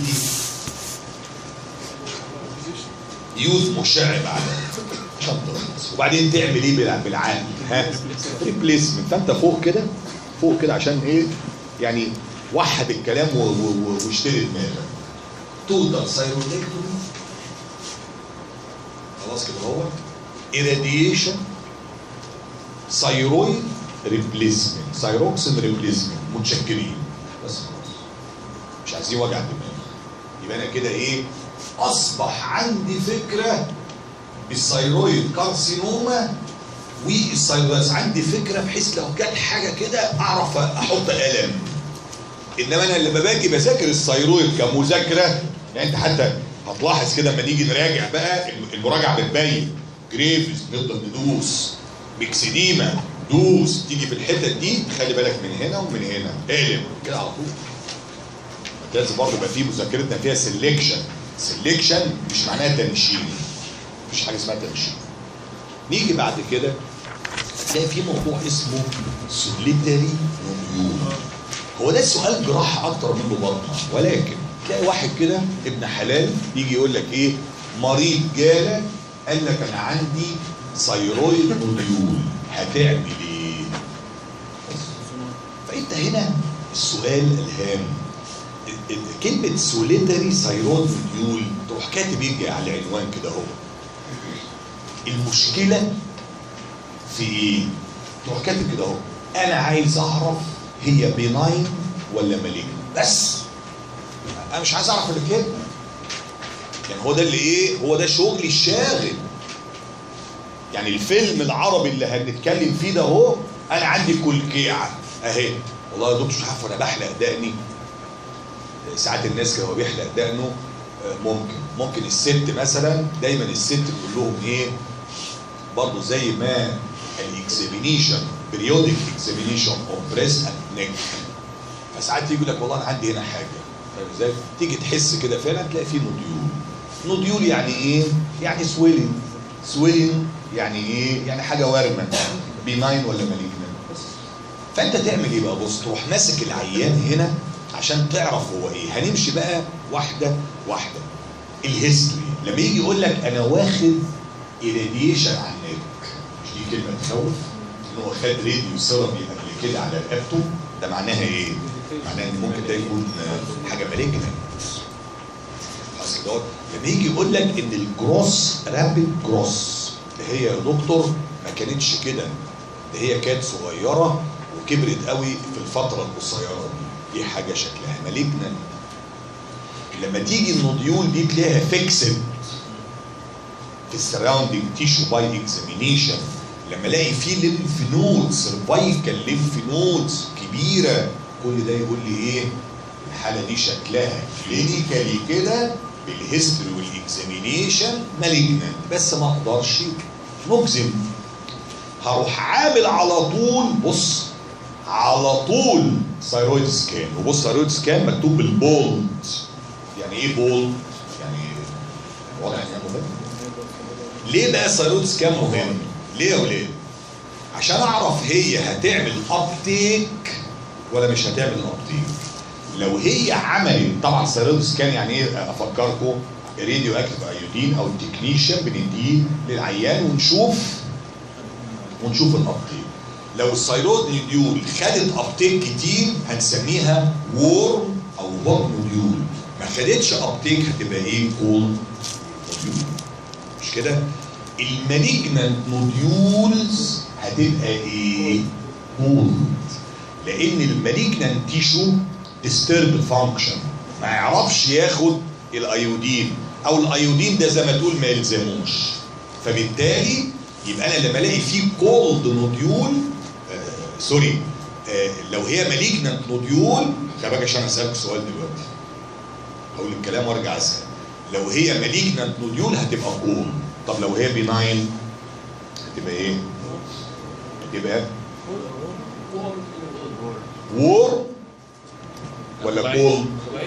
يوز مشع بعدها عشان تخلص وبعدين تعمل ايه بالع- بالعقل ها ريبليسمنت فانت فوق كده فوق كده عشان ايه يعني وحد الكلام و- و- و- واشتري دماغك توتال سايروليكتومي خلاص كده هو irradiation ثايرويد ريبليسمنت ثايروكسين ريبليسمنت متشكرين بس خلاص مش عايزين وجع دماغ يبقى انا كده ايه اصبح عندي فكره بالثايرويد كارسينوما والثايرويد عندي فكره بحيث لو جت حاجه كده اعرف احط قلم انما انا لما باجي بذاكر الثايرويد كمذاكره يعني انت حتى هتلاحظ كده لما نيجي نراجع بقى المراجعه بتبين جريفز نفضل ندوس ميكسيديما دوس تيجي في الحتت دي خلي بالك من هنا ومن هنا اقلب كده على طول لازم برضه يبقى في مذاكرتنا فيها سelection سelection مش معناها تنشين مفيش حاجه اسمها تنشين نيجي بعد كده هتلاقي في موضوع اسمه سوليتري نوديول هو ده سؤال جراحة أكتر منه بطنة ولكن تلاقي واحد كده ابن حلال يجي يقول لك إيه مريض جالك قال لك أنا عندي ثيرويد نوديول هتعمل إيه؟ بس. فأنت هنا السؤال الهام ال- ال- كلمة سوليتري ثيرويد نوديول تروح كاتب يجي على العنوان كده اهو المشكله في ايه؟ تروح كاتب كده اهو انا عايز اعرف هي بيناين ولا مالجن بس انا مش عايز اعرف اللي كده يعني هو ده اللي ايه هو ده شغلي الشاغل يعني الفيلم العربي اللي هنتكلم فيه ده اهو انا عندي كلكيعه اهي والله يا دكتور مش عارف وانا بحلق دقني ساعات الناس كانوا بيحلق دقنه آه، ممكن ممكن الست مثلا دايما الست بتقول لهم ايه برضه زي ما الاكزامينيشن بريودك اكزامينيشن اوف بريست اند نيك فساعات يجي لك والله انا عندي هنا حاجه فاهم ازاي؟ تيجي تحس كده فعلا تلاقي فيه نوديول نوديول يعني ايه؟ يعني سويلنج سويلنج يعني ايه؟ يعني حاجه وارمه بيناين ولا مالجنان بس فانت تعمل ايه بقى؟ بص تروح ماسك العيان هنا عشان تعرف هو ايه هنمشي بقى واحده واحده الهيستوري لما يجي يقول لك انا واخد irradiation على النك مش دي كلمه تخوف ان هو خد راديو ثيرابي قبل كده على رقبته ده معناها ايه؟ معناها ان ممكن ده يكون آه، حاجه مالجنان اصل دوت لما يجي يقول لك ان الجروس رابid جروس ده هي يا دكتور ما كانتش كده ده هي كانت صغيره وكبرت قوي في الفتره القصيره دي دي حاجه شكلها مالجنان لما تيجي النوديول دي تلاقيها فيكسد في السراوندينج تيشو باي اكزامينيشن لما الاقي فيه ليمف نودز سيرفايكال ليمف نودز كبيره كل ده يقول لي ايه الحاله دي شكلها كلينيكالي كده بالهيستوري والاكزامينيشن مالجنانت بس ما اقدرش نجزم هروح عامل على طول بص على طول ثايرويد سكان وبص ثايرويد سكان مكتوب بالبولد يعني ايه بولد؟ يعني واضح ان هي مهم ليه بقى ثايرويد سكان مهم؟ ليه يا ولاد؟ عشان اعرف هي هتعمل ابتيك ولا مش هتعمل ابتيك لو هي عملت طبعا ثايرويد سكان يعني ايه افكركم راديو اكتف ايودين او التكنيشن بنديه للعيان ونشوف ونشوف الابتيك لو الثايرويد نوديول خدت ابتيك كتير هنسميها وورم او بوب نوديول ما خدتش ابتيك هتبقى ايه كول نوديول مش كده المالجنانت نوديولز هتبقى ايه كولد لان المالجنانت تيشو ديسترب فانكشن ما يعرفش ياخد الايودين او الايودين ده زي ما تقول ما يلزموش فبالتالي يبقى انا لما الاقي فيه كولد نوديول آه سوري آه لو هي مالجنانت نوديول خلي بالك عشان اسالك سؤال دلوقتي هقول الكلام وارجع اسال لو هي مالجنانت نوديول هتبقى كول طب لو هي بيناين هتبقى ايه؟ هتبقى وور ولا كول؟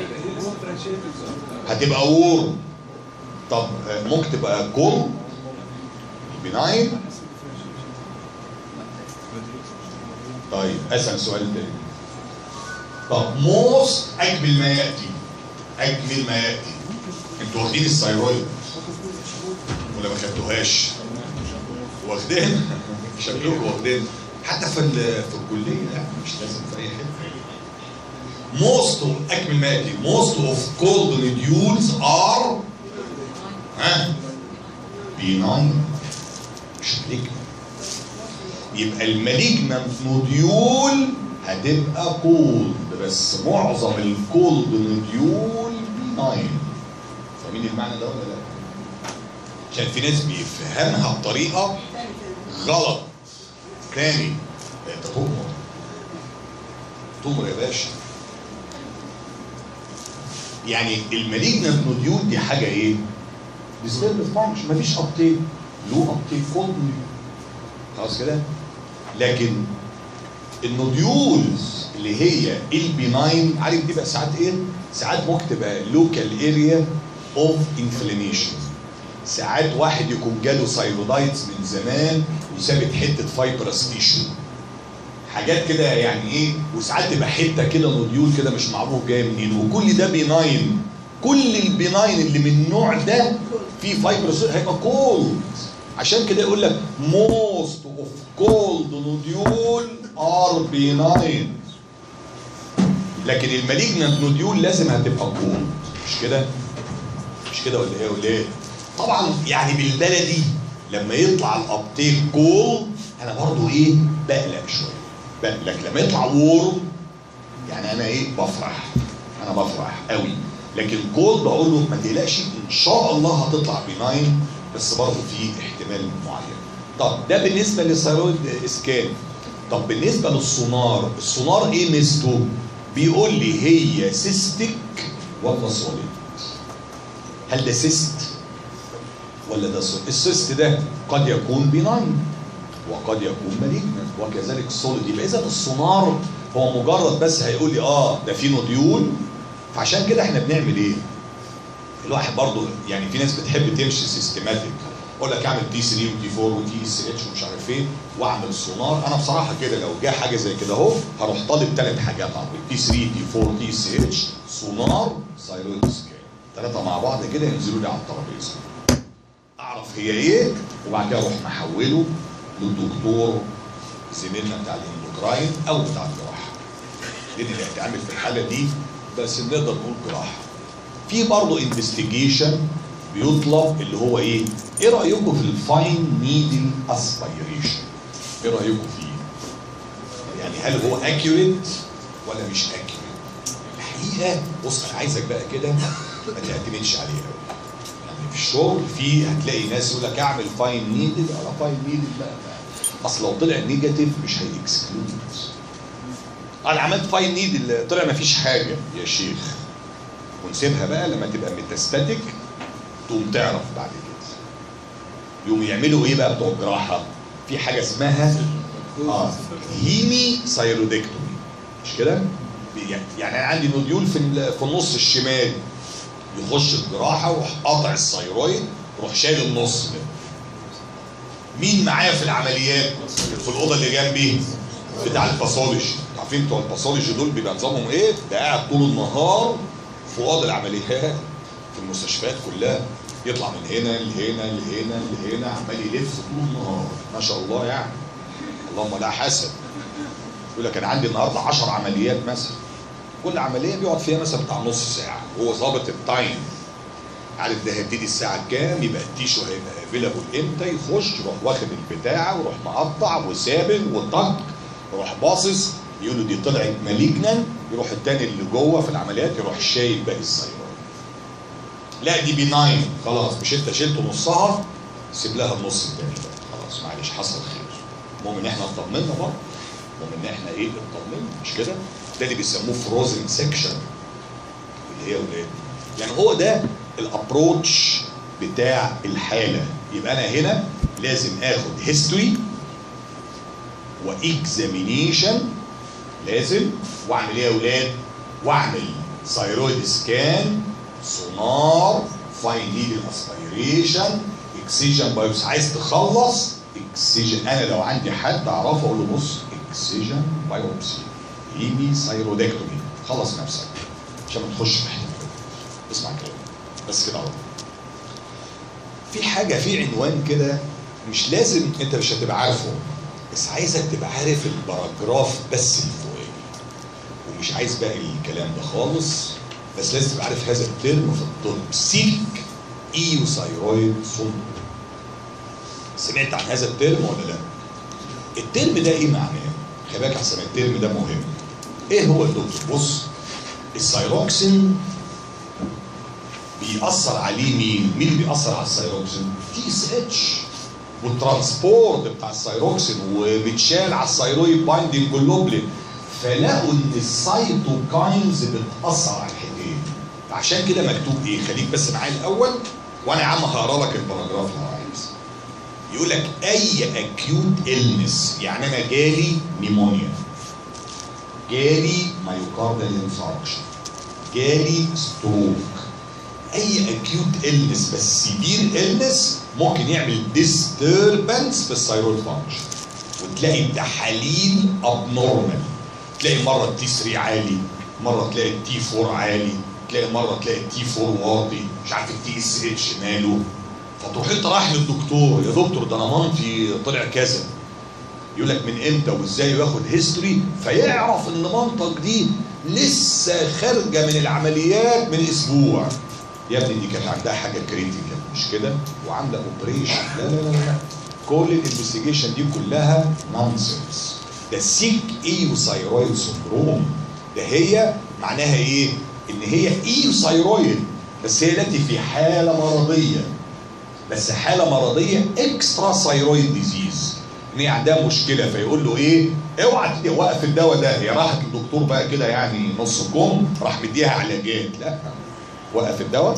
هتبقى وور طب آه، ممكن تبقى كول بناين طيب اسال سؤال تاني طب موست اجمل ما ياتي اجمل ما ياتي انتوا واخدين الثايرويد ولا ما خدتوهاش واخدين شكلكم واخدين حتى في ال- في الكليه يعني مش لازم في اي حته most of اكمل ما ياتي most of cold nodules are ها benign مش malignant يبقى المالجنانت نوديول هتبقى كولد بس معظم الكولد نوديول بيناين فاهمين المعنى ده ولا لا؟ عشان في ناس بيفهمها بطريقه غلط تاني انت تؤمر تؤمر يا باشا يعني المالجنانت نوديول دي حاجه ايه؟ ديسترب فانكشن مفيش ابتيك له ابتيك كولد خلاص كده لكن النوديولز اللي هي البيناين عارف دي بقى ساعات ايه ساعات ممكن تبقى لوكال اريا اوف انفلاميشن ساعات واحد يكون جاله سايرودايتس من زمان وسابت حته فايبرس تيشو حاجات كده يعني ايه وساعات تبقى حته كده نوديول كده مش معروف جايه منين وكل ده بيناين كل البيناين اللي من النوع ده فيه فايبرس هيبقى كولد عشان كده يقول لك most of cold nodule are benign لكن المالجنانت نوديول لازم هتبقى كولد مش كده؟ مش كده ولا ايه ولا ايه؟ طبعا يعني بالبلدي لما يطلع الابتيك كول انا برضو ايه بقلق شويه بقلق لما يطلع وورم يعني انا ايه بفرح انا بفرح قوي لكن كول بقول له ما تقلقش ان شاء الله هتطلع بناين بس برضه في احتمال معين طب ده بالنسبه للثيرويد اسكان طب بالنسبه للسونار السونار ايه ميزته بيقول لي هي سيستك ولا سوليد هل ده سيست ولا ده سوليد السيست ده قد يكون بناين وقد يكون مالجنت وكذلك سوليد يبقى اذا السونار هو مجرد بس هيقول لي اه ده في نوديول فعشان كده احنا بنعمل ايه؟ الواحد برضه يعني في ناس بتحب تمشي سيستماتيك اقول لك اعمل تي 3 وتي 4 وتي اس اتش ومش عارف ايه واعمل سونار انا بصراحه كده لو جه حاجه زي كده اهو هروح طالب ثلاث حاجات على طول تي 3 تي 4 تي اس اتش سونار ثايرويد سكان ثلاثه مع بعض كده ينزلوا لي على الترابيزه اعرف هي ايه وبعد كده اروح محوله للدكتور زميلنا بتاع الاندوكراين او بتاع الجراحه لان اللي هيتعمل في الحاله دي بس نقدر نقول جراحه في برضه انفستيجيشن بيطلب اللي هو ايه؟ ايه رايكم في الفاين نيدل اسبيريشن؟ ايه رايكم فيه؟ يعني هل هو اكيوريت ولا مش اكيوريت؟ الحقيقه بص انا عايزك بقى كده ما تعتمدش عليه قوي. يعني في الشغل في هتلاقي ناس يقول لك اعمل فاين نيدل ولا فاين نيدل بقى اصل لو طلع نيجاتيف مش هيكسكلود انا عملت فاين نيدل طلع ما فيش حاجه يا شيخ ونسيبها بقى لما تبقى ميتاستاتيك تقوم تعرف بعد كده يقوم يعملوا ايه بقى بتوع الجراحه في حاجه اسمها اه هيمي سايرودكتومي مش كده يعني يعني انا عندي نوديول في ال- في النص الشمال يخش الجراحه ويروح قاطع الثيرويد يروح شايل النص ده مين معايا في العمليات في الاوضه اللي جنبي بتاع الباثولوجي عارفين بتوع الباثولوجي دول بيبقى نظامهم ايه ده قاعد طول النهار في اوض العمليات في المستشفيات كلها يطلع من هنا لهنا لهنا لهنا عمال يلف طول النهار ما شاء الله يعني اللهم لا حسد يقول لك انا عندي النهارده 10 عمليات مثلا كل عمليه بيقعد فيها مثلا بتاع نص ساعه هو ظابط التايم عارف ده هيبتدي الساعه كام يبقى التيشو هيبقى افيلابل امتى يخش يروح واخد البتاعه ويروح مقطع وسابل وطق يروح باصص يقول له دي طلعت مالجنان يروح التاني اللي جوه في العمليات يروح شايل باقي الثيرويد لا دي بناين خلاص مش انت شلت نصها سيب لها النص التاني بقى خلاص معلش حصل خير المهم ان احنا اطمنا برضه المهم ان احنا ايه اطمنا مش كده ده اللي بيسموه فروزن سيكشن اللي هي ولاد يعني هو ده الابروتش بتاع الحاله يبقى انا هنا لازم اخد هيستوري واكزامينيشن لازم واعمل ايه يا اولاد واعمل ثايرويد سكان سونار فاين نيدل اسبيريشن اكسجن بايوبسي عايز تخلص اكسجن انا لو عندي حد اعرفه اقول له بص اكسجن بايوبسي هيمي ثايرودكتومي خلص نفسك عشان ما تخش في احتمال اسمع كلامي بس كده على طول. في حاجه في عنوان كده مش لازم انت مش هتبقى عارفه بس عايزك تبقى عارف الباراجراف بس الفوقاني ومش عايز باقي الكلام ده خالص بس لازم تبقى عارف هذا الترم في الطب سيلك ايوثايرويد سندروم سمعت عن هذا الترم ولا لا؟ الترم ده ايه معناه؟ خلي بالك احسن الترم ده مهم. ايه هو الدكتور؟ بص الثايروكسين بيأثر عليه مين؟ مين اللي بيأثر على الثايروكسين؟ تي اس اتش والترانسبورت بتاع الثايروكسين وبيتشال على الثايرويد بايندنج جلوبلين فلقوا ان السايتوكاينز بتأثر على الحكايه عشان كده مكتوب ايه؟ خليك بس معايا الاول وانا يا عم هقرا لك الباراجراف لو عايز. يقول لك اي اكيوت النس يعني انا جالي نيمونيا جالي مايوكاردال انفاركشن جالي ستروك اي اكيوت النس بس سيفير النس ممكن يعمل ديستربنس في الثايرويد فانكشن وتلاقي التحاليل ابنورمال تلاقي مره التي 3 عالي مره تلاقي التي 4 عالي تلاقي مره تلاقي التي 4 واطي مش عارف التي اس اتش ماله فتروح انت رايح للدكتور يا دكتور ده انا مامتي طلع كذا يقول لك من امتى وازاي وياخد هيستوري فيعرف ان مامتك دي لسه خارجه من العمليات من اسبوع يا ابني دي كانت عندها حاجه كريتيكال مش كده وعامله اوبريشن لا لا لا لا كل الانفستيجيشن دي كلها نونسنس ده سيك ايوثايرويد سندروم ده هي معناها ايه؟ ان هي ايوثايرويد بس هي التي في حاله مرضيه بس حاله مرضيه اكسترا ثايرويد ديزيز ان هي عندها مشكله فيقول له ايه اوعى تدي- وقف الدواء ده هي راحت للدكتور بقى كده يعني نص كم راح مديها علاجات لا وقف الدواء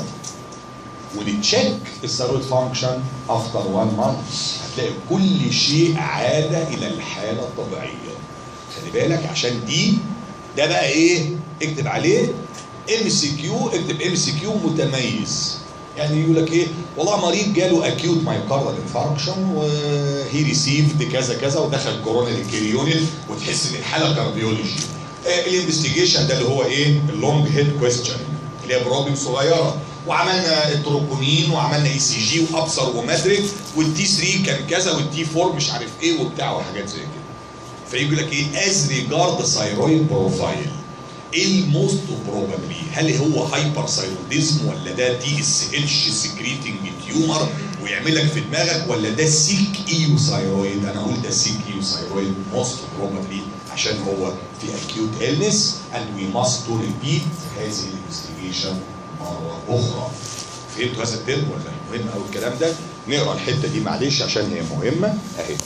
ونتشيك الثيرويد فانكشن افتر 1 مانث هتلاقي كل شيء عاد الى الحاله الطبيعيه خلي بالك عشان دي ده بقى ايه اكتب عليه ام سي كيو اكتب ام سي كيو متميز يعني يقول لك ايه والله مريض جاله اكيوت مايوكاردال انفاركشن وهي ريسيفد كذا كذا ودخل كورونا كيريونيل وتحس ان الحاله كارديولوجي آه الانفستيجيشن ده اللي هو ايه اللونج هيد كويستشن اللي هي بروبلم صغيره وعملنا التروبونين وعملنا اي سي جي وابصر ومدرك والتي 3 كان كذا والتي 4 مش عارف ايه وبتاع وحاجات زي كده فيقول لك ايه از ريجارد ثايرويد بروفايل ايه الموست بروبابلي هل هو هايبر ثايروديزم ولا ده دي اس اتش سكريتنج تيومر ويعمل لك في دماغك ولا ده سيك ايو ثايرويد انا اقول ده سيك ايو ثايرويد موست بروبابلي عشان هو في اكيوت النس اند وي ماست تو ريبيت هذه الانفستيجيشن مره اخرى فهمتوا هذا الترم ولا مهم قوي الكلام ده نقرا الحته دي معلش عشان هي مهمه اهي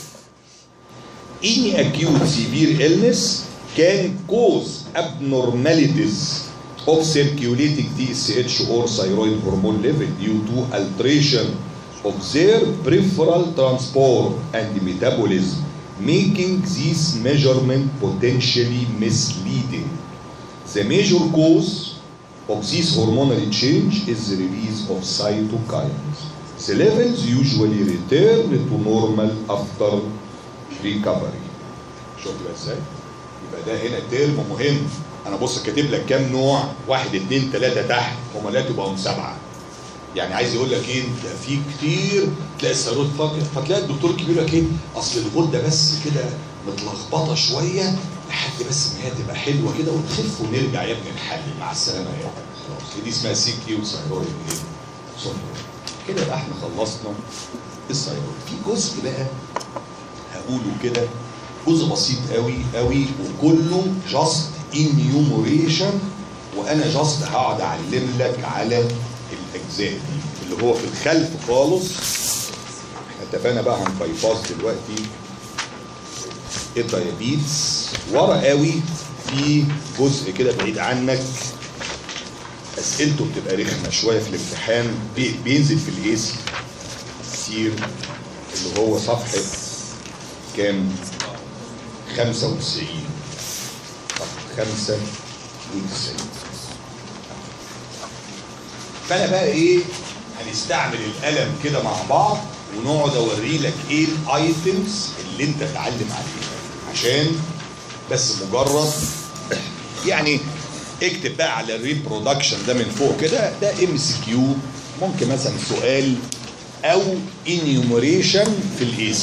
any acute severe illness can cause abnormalities of circulating TSH or thyroid hormone level due to alteration of their peripheral transport and metabolism, making this measurement potentially misleading. The major cause of this hormonal change is the release of cytokines. The levels usually return to normal after recovery. شفت بقى ازاي؟ يبقى ده هنا ترم مهم انا بص كاتب لك كام نوع واحد اتنين تلاته تحت هم لا تبقى سبعه يعني عايز يقول لك ايه ده في كتير تلاقي الثيرويد فاكر فتلاقي الدكتور الكبير يقول لك ايه اصل الغده بس كده متلخبطه شويه لحد بس ان هي تبقى حلوه كده وتخف ونرجع يا ابني نحلل مع السلامه يا خلاص هي دي اسمها سي كيو ثيرويد ايه؟ سندروم. كده يبقى احنا خلصنا الثيرويد في جزء بقى هقوله كده جزء بسيط قوي قوي وكله جاست انيوموريشن وانا جاست هقعد اعلم لك على الاجزاء دي اللي هو في الخلف خالص احنا اتفقنا بقى هنبايباس دلوقتي الدايابيتس ورا قوي في جزء كده بعيد عنك اسئلته بتبقى رخمه شويه في الامتحان بي- بينزل في الايس كتير اللي هو صفحه كام 95 صفحه 95 فانا بقى ايه هنستعمل القلم كده مع بعض ونقعد اوري لك ايه الايتمز اللي انت تتعلم عليها عشان بس مجرد يعني اكتب بقى على الريبرودكشن ده من فوق كده ده ام سي كيو ممكن مثلا سؤال او انيومريشن في الايسي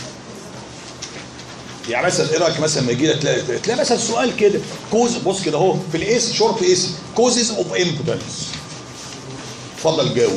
يعني مثلا ايه رايك مثلا لما يجي لك تلاقي تلاقي مثلا سؤال كده كوز بص كده اهو في الايس شورت ايس كوزز اوف امبوتنس اتفضل جاوب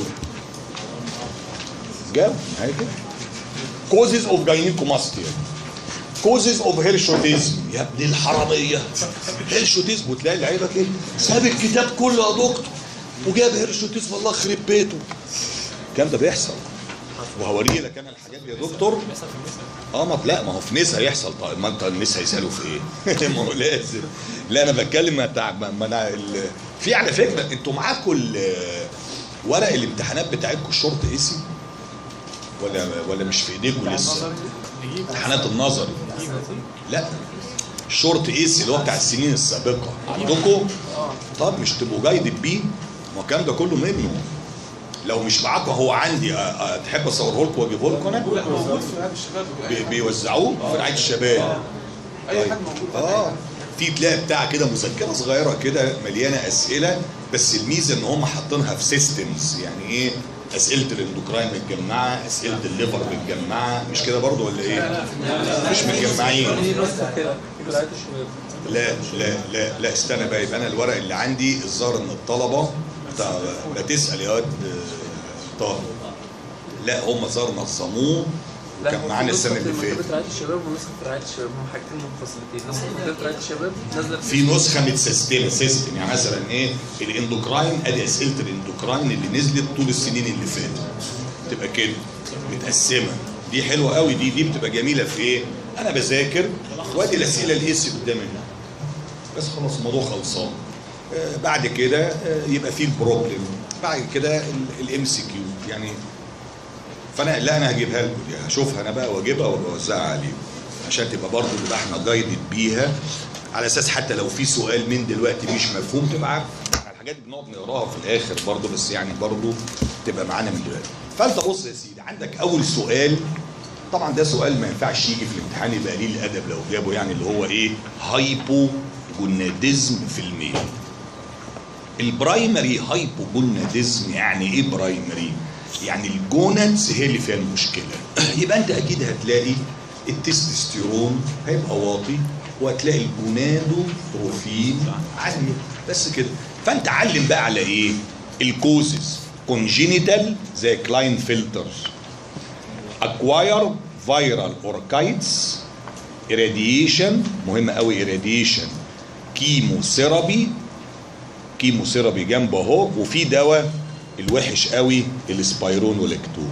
جاوب هاي كده كوزز اوف جاينيكوماستيا كوزز اوف هيرشوتيزم يا ابن الحراميه هيرشوتيزم وتلاقي اللعيبه ايه ساب الكتاب كله يا دكتور وجاب هيرشوتيزم الله يخرب بيته الكلام ده بيحصل وهوري لك انا الحاجات دي يا دكتور اه ما لا ما هو في نسا هيحصل طيب ما انت الناس هيسالوا في ايه؟ ما هو لازم لا انا بتكلم بتاع ما ما انا ال... في على فكره انتوا معاكم ال- ورق الامتحانات بتاعتكم الشورت ايسي ولا ولا مش في ايديكم لسه؟ امتحانات النظري لا الشورت ايسي اللي هو بتاع السنين السابقه عندكم؟ طب مش تبقوا جايد بيه ما الكلام ده كله منه لو مش معاكم هو عندي أ- أ- تحب اصوره لكم واجيبه لكم انا؟ موجود في نادي الشباب بي- بيوزعوه في رعايه الشباب اي حد موجود اه في تلاقي بتاع كده مذكره صغيره كده مليانه اسئله بس الميزه ان هم حاطينها في سيستمز يعني ايه اسئله الاندوكراين متجمعه اسئله الليفر متجمعه مش كده برضو ولا ايه؟ مش متجمعين في نسخه كده في رعايه الشباب لا لا لا لا استنى بقى يبقى انا الورق اللي عندي الظاهر ان الطلبه انت بتسال يا واد طه لا هم صاروا نظموه لا وكان هو معانا في السنه نسخة اللي مكتبة فاتت رعاية الشباب ونسخة رعاية الشباب هم حاجتين منفصلتين نسخة مكتبة رعاية الشباب نازلة في نسخه متسيستمه سيستم يعني مثلا ايه الاندوكراين ادي اسئله الاندوكراين اللي نزلت طول السنين اللي فاتت تبقى كده متقسمه دي حلوه قوي دي دي بتبقى جميله في ايه انا بذاكر وادي الاسئله القيس قدامي بس خلاص الموضوع خلصان آه بعد كده آه يبقى فيه البروبلم بعد كده الام سي كيو يعني فانا لا انا هجيبها لكم دي هشوفها انا بقى واجيبها واوزعها عليكم عشان تبقى برضه تبقى احنا جايدد بيها على اساس حتى لو في سؤال من دلوقتي مش مفهوم تبقى عارف الحاجات دي بنقعد نقراها في الاخر برضه بس يعني برضه تبقى معانا من دلوقتي فانت بص يا سيدي عندك اول سؤال طبعا ده سؤال ما ينفعش يجي في الامتحان يبقى قليل الادب لو جابه يعني اللي هو ايه هايبو جوناديزم في الميل البرايمري هايبوجوناديزم يعني ايه برايمري يعني الجونادز هي اللي فيها المشكله يبقى انت اكيد هتلاقي التستوستيرون هيبقى واطي وهتلاقي الجونادوتروفين عاليه بس كده فانت علم بقى على ايه الكوزز كونجينيتال زي كلاين فلترز acquire viral orchids irradiation مهم قوي irradiation كيموثيرابي كيموثيرابي جنبه اهو وفي دواء الوحش قوي السبايرون ولاكتون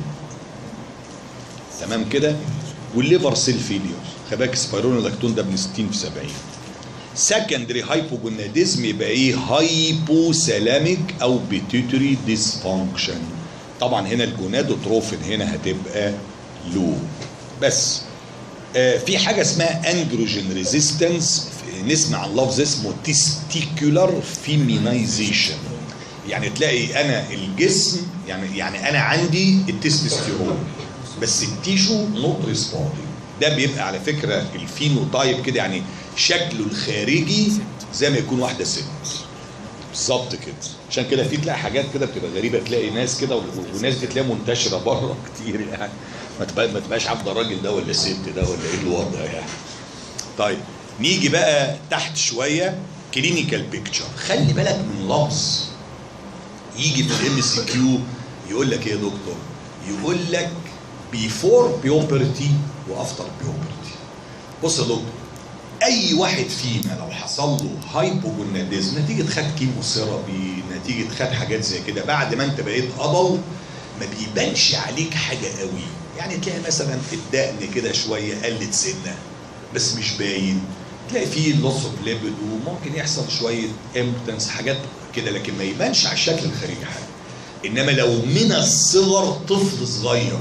تمام كده والليفر سيل فيلير خلي بالك سبايرون ولاكتون ده من 60 في 70 سكندري هايبوجوناديزم يبقى ايه هايبوثالاميك او بيتيوتري ديسفانكشن طبعا هنا الجونادوتروفين هنا هتبقى لو بس آه في حاجه اسمها اندروجين ريزيستنس نسمع عن لفظ اسمه تستيكولار فيمينايزيشن يعني تلاقي انا الجسم يعني يعني انا عندي التستوستيرون بس التيشو نوت ريسبوندينج ده بيبقى على فكره الفينوتايب كده يعني شكله الخارجي زي ما يكون واحده ست بالظبط كده عشان كده في تلاقي حاجات كده بتبقى غريبه تلاقي ناس كده وناس دي تلاقيها منتشره بره كتير يعني ما تبقى ما تبقاش عارف ده الراجل ده ولا الست ده ولا ايه الوضع يعني طيب نيجي بقى تحت شويه كلينيكال بيكتشر خلي بالك من لفظ يجي في الام سي كيو يقول لك ايه يا دكتور يقول لك بيفور بيوبرتي وافتر بيوبرتي بص يا دكتور اي واحد فينا لو حصل له هايبوجوناديزم نتيجه خد كيموثيرابي نتيجه خد حاجات زي كده بعد ما انت بقيت ادل ما بيبانش عليك حاجه قوي يعني تلاقي مثلا الدقن كده شويه قلت سنه بس مش باين تلاقي فيه لوس اوف ليبيدو ممكن يحصل شويه امبتنس حاجات كده لكن ما يبانش على الشكل الخارجي حاجه انما لو من الصغر طفل صغير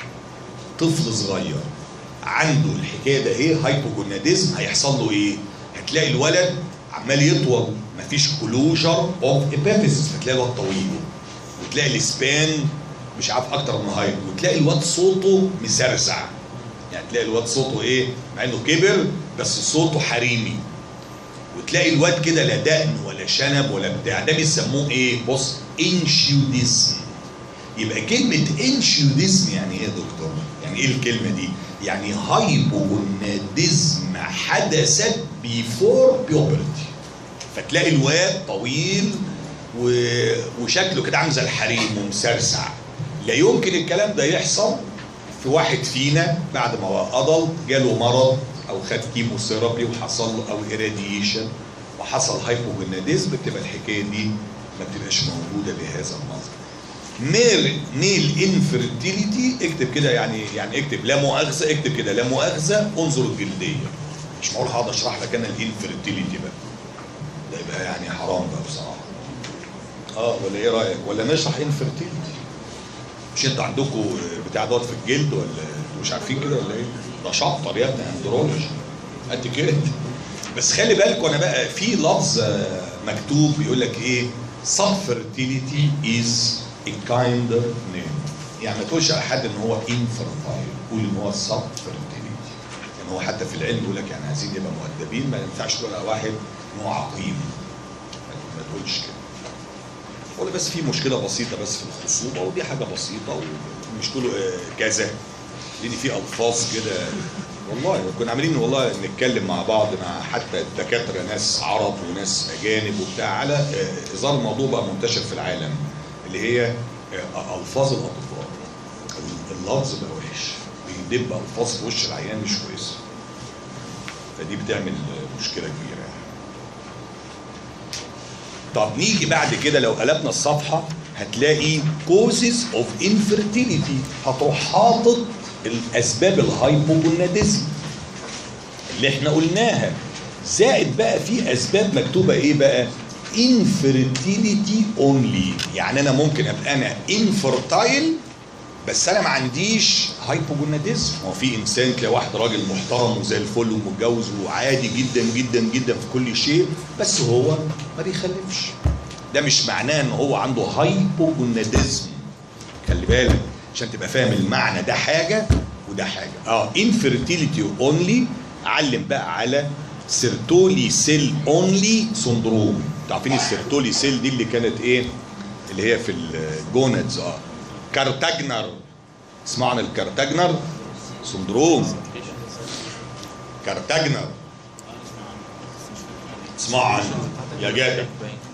طفل صغير عنده الحكايه ده ايه هايبوجوناديزم هيحصل له ايه؟ هتلاقي الولد عمال يطول مفيش كلوجر اوف ابيفيسس هتلاقي الواد طويل وتلاقي السبان مش عارف اكتر من هايب وتلاقي الواد صوته مزرزع يعني تلاقي الواد صوته ايه؟ مع انه كبر بس صوته حريمي وتلاقي الواد كده لا دقن ولا شنب ولا بتاع ده بيسموه ايه؟ بص انشيوديزم يبقى كلمة انشيوديزم يعني ايه يا دكتور؟ يعني ايه الكلمة دي؟ يعني هايبوجوناديزم حدثت بيفور بيوبرتي فتلاقي الواد طويل و... وشكله كده عامل زي الحريم ومسرسع لا يمكن الكلام ده يحصل في واحد فينا بعد ما بقى ادلت جاله مرض او خد كيموثيرابي وحصل له او اراديشن وحصل هايبوجوناديزم بتبقى الحكايه دي ما بتبقاش موجوده بهذا المنظر ميل ميل انفيرتيليتي اكتب كده يعني يعني اكتب لا مؤاخذه اكتب كده لا مؤاخذه انظر الجلديه مش معقول هقعد اشرح لك انا الانفيرتيليتي بقى ده يبقى يعني حرام بقى بصراحه اه ولا ايه رايك ولا نشرح انفيرتيليتي مش انتوا عندكم بتاع دوت في الجلد ولا مش عارفين كده ولا ايه ده شطر يا ابني اندرولوجي قد كده بس خلي بالكوا انا بقى في لفظ مكتوب بيقول لك ايه subfertility is a kind of name يعني ما تقولش على حد ان هو infertile قول ان هو subfertility يعني هو حتى في العلم يقول لك يعني عايزين نبقى مؤدبين ما ينفعش تقول على واحد ان هو عقيم ما تقولش كده ولا بس في مشكله بسيطه بس في الخصوبه ودي حاجه بسيطه ومش تقولوا كذا لان في الفاظ كده والله كنا عاملين والله نتكلم مع بعض مع حتى الدكاتره ناس عرب وناس اجانب وبتاع على آه، اظهار الموضوع بقى منتشر في العالم اللي هي آه، الفاظ الاطباء اللفظ بقى وحش بيدب الفاظ في وش العيان مش كويسه فدي بتعمل آه، مشكله كبيره يعني. طب نيجي بعد كده لو قلبنا الصفحه هتلاقي كوزز اوف انفيرتيليتي هتروح حاطط الاسباب الهايبوجوناديزم اللي احنا قلناها زائد بقى في اسباب مكتوبه ايه بقى infertility only يعني انا ممكن ابقى انا infertile بس انا ما عنديش هايبوجوناديزم هو في انسان تلاقي واحد راجل محترم وزي الفل ومتجوز وعادي جدا جدا جدا في كل شيء بس هو ما بيخلفش ده مش معناه ان هو عنده هايبوجوناديزم خلي بالك عشان تبقى فاهم المعنى ده حاجه وده حاجه اه انفيرتيليتي اونلي علم بقى على سيرتولي سيل اونلي سندروم انتوا عارفين السيرتولي سيل دي اللي كانت ايه اللي هي في الجونادز اه كارتاجنر اسمعوا عن الكارتاجنر سندروم كارتاجنر اسمعوا عنه يا جدع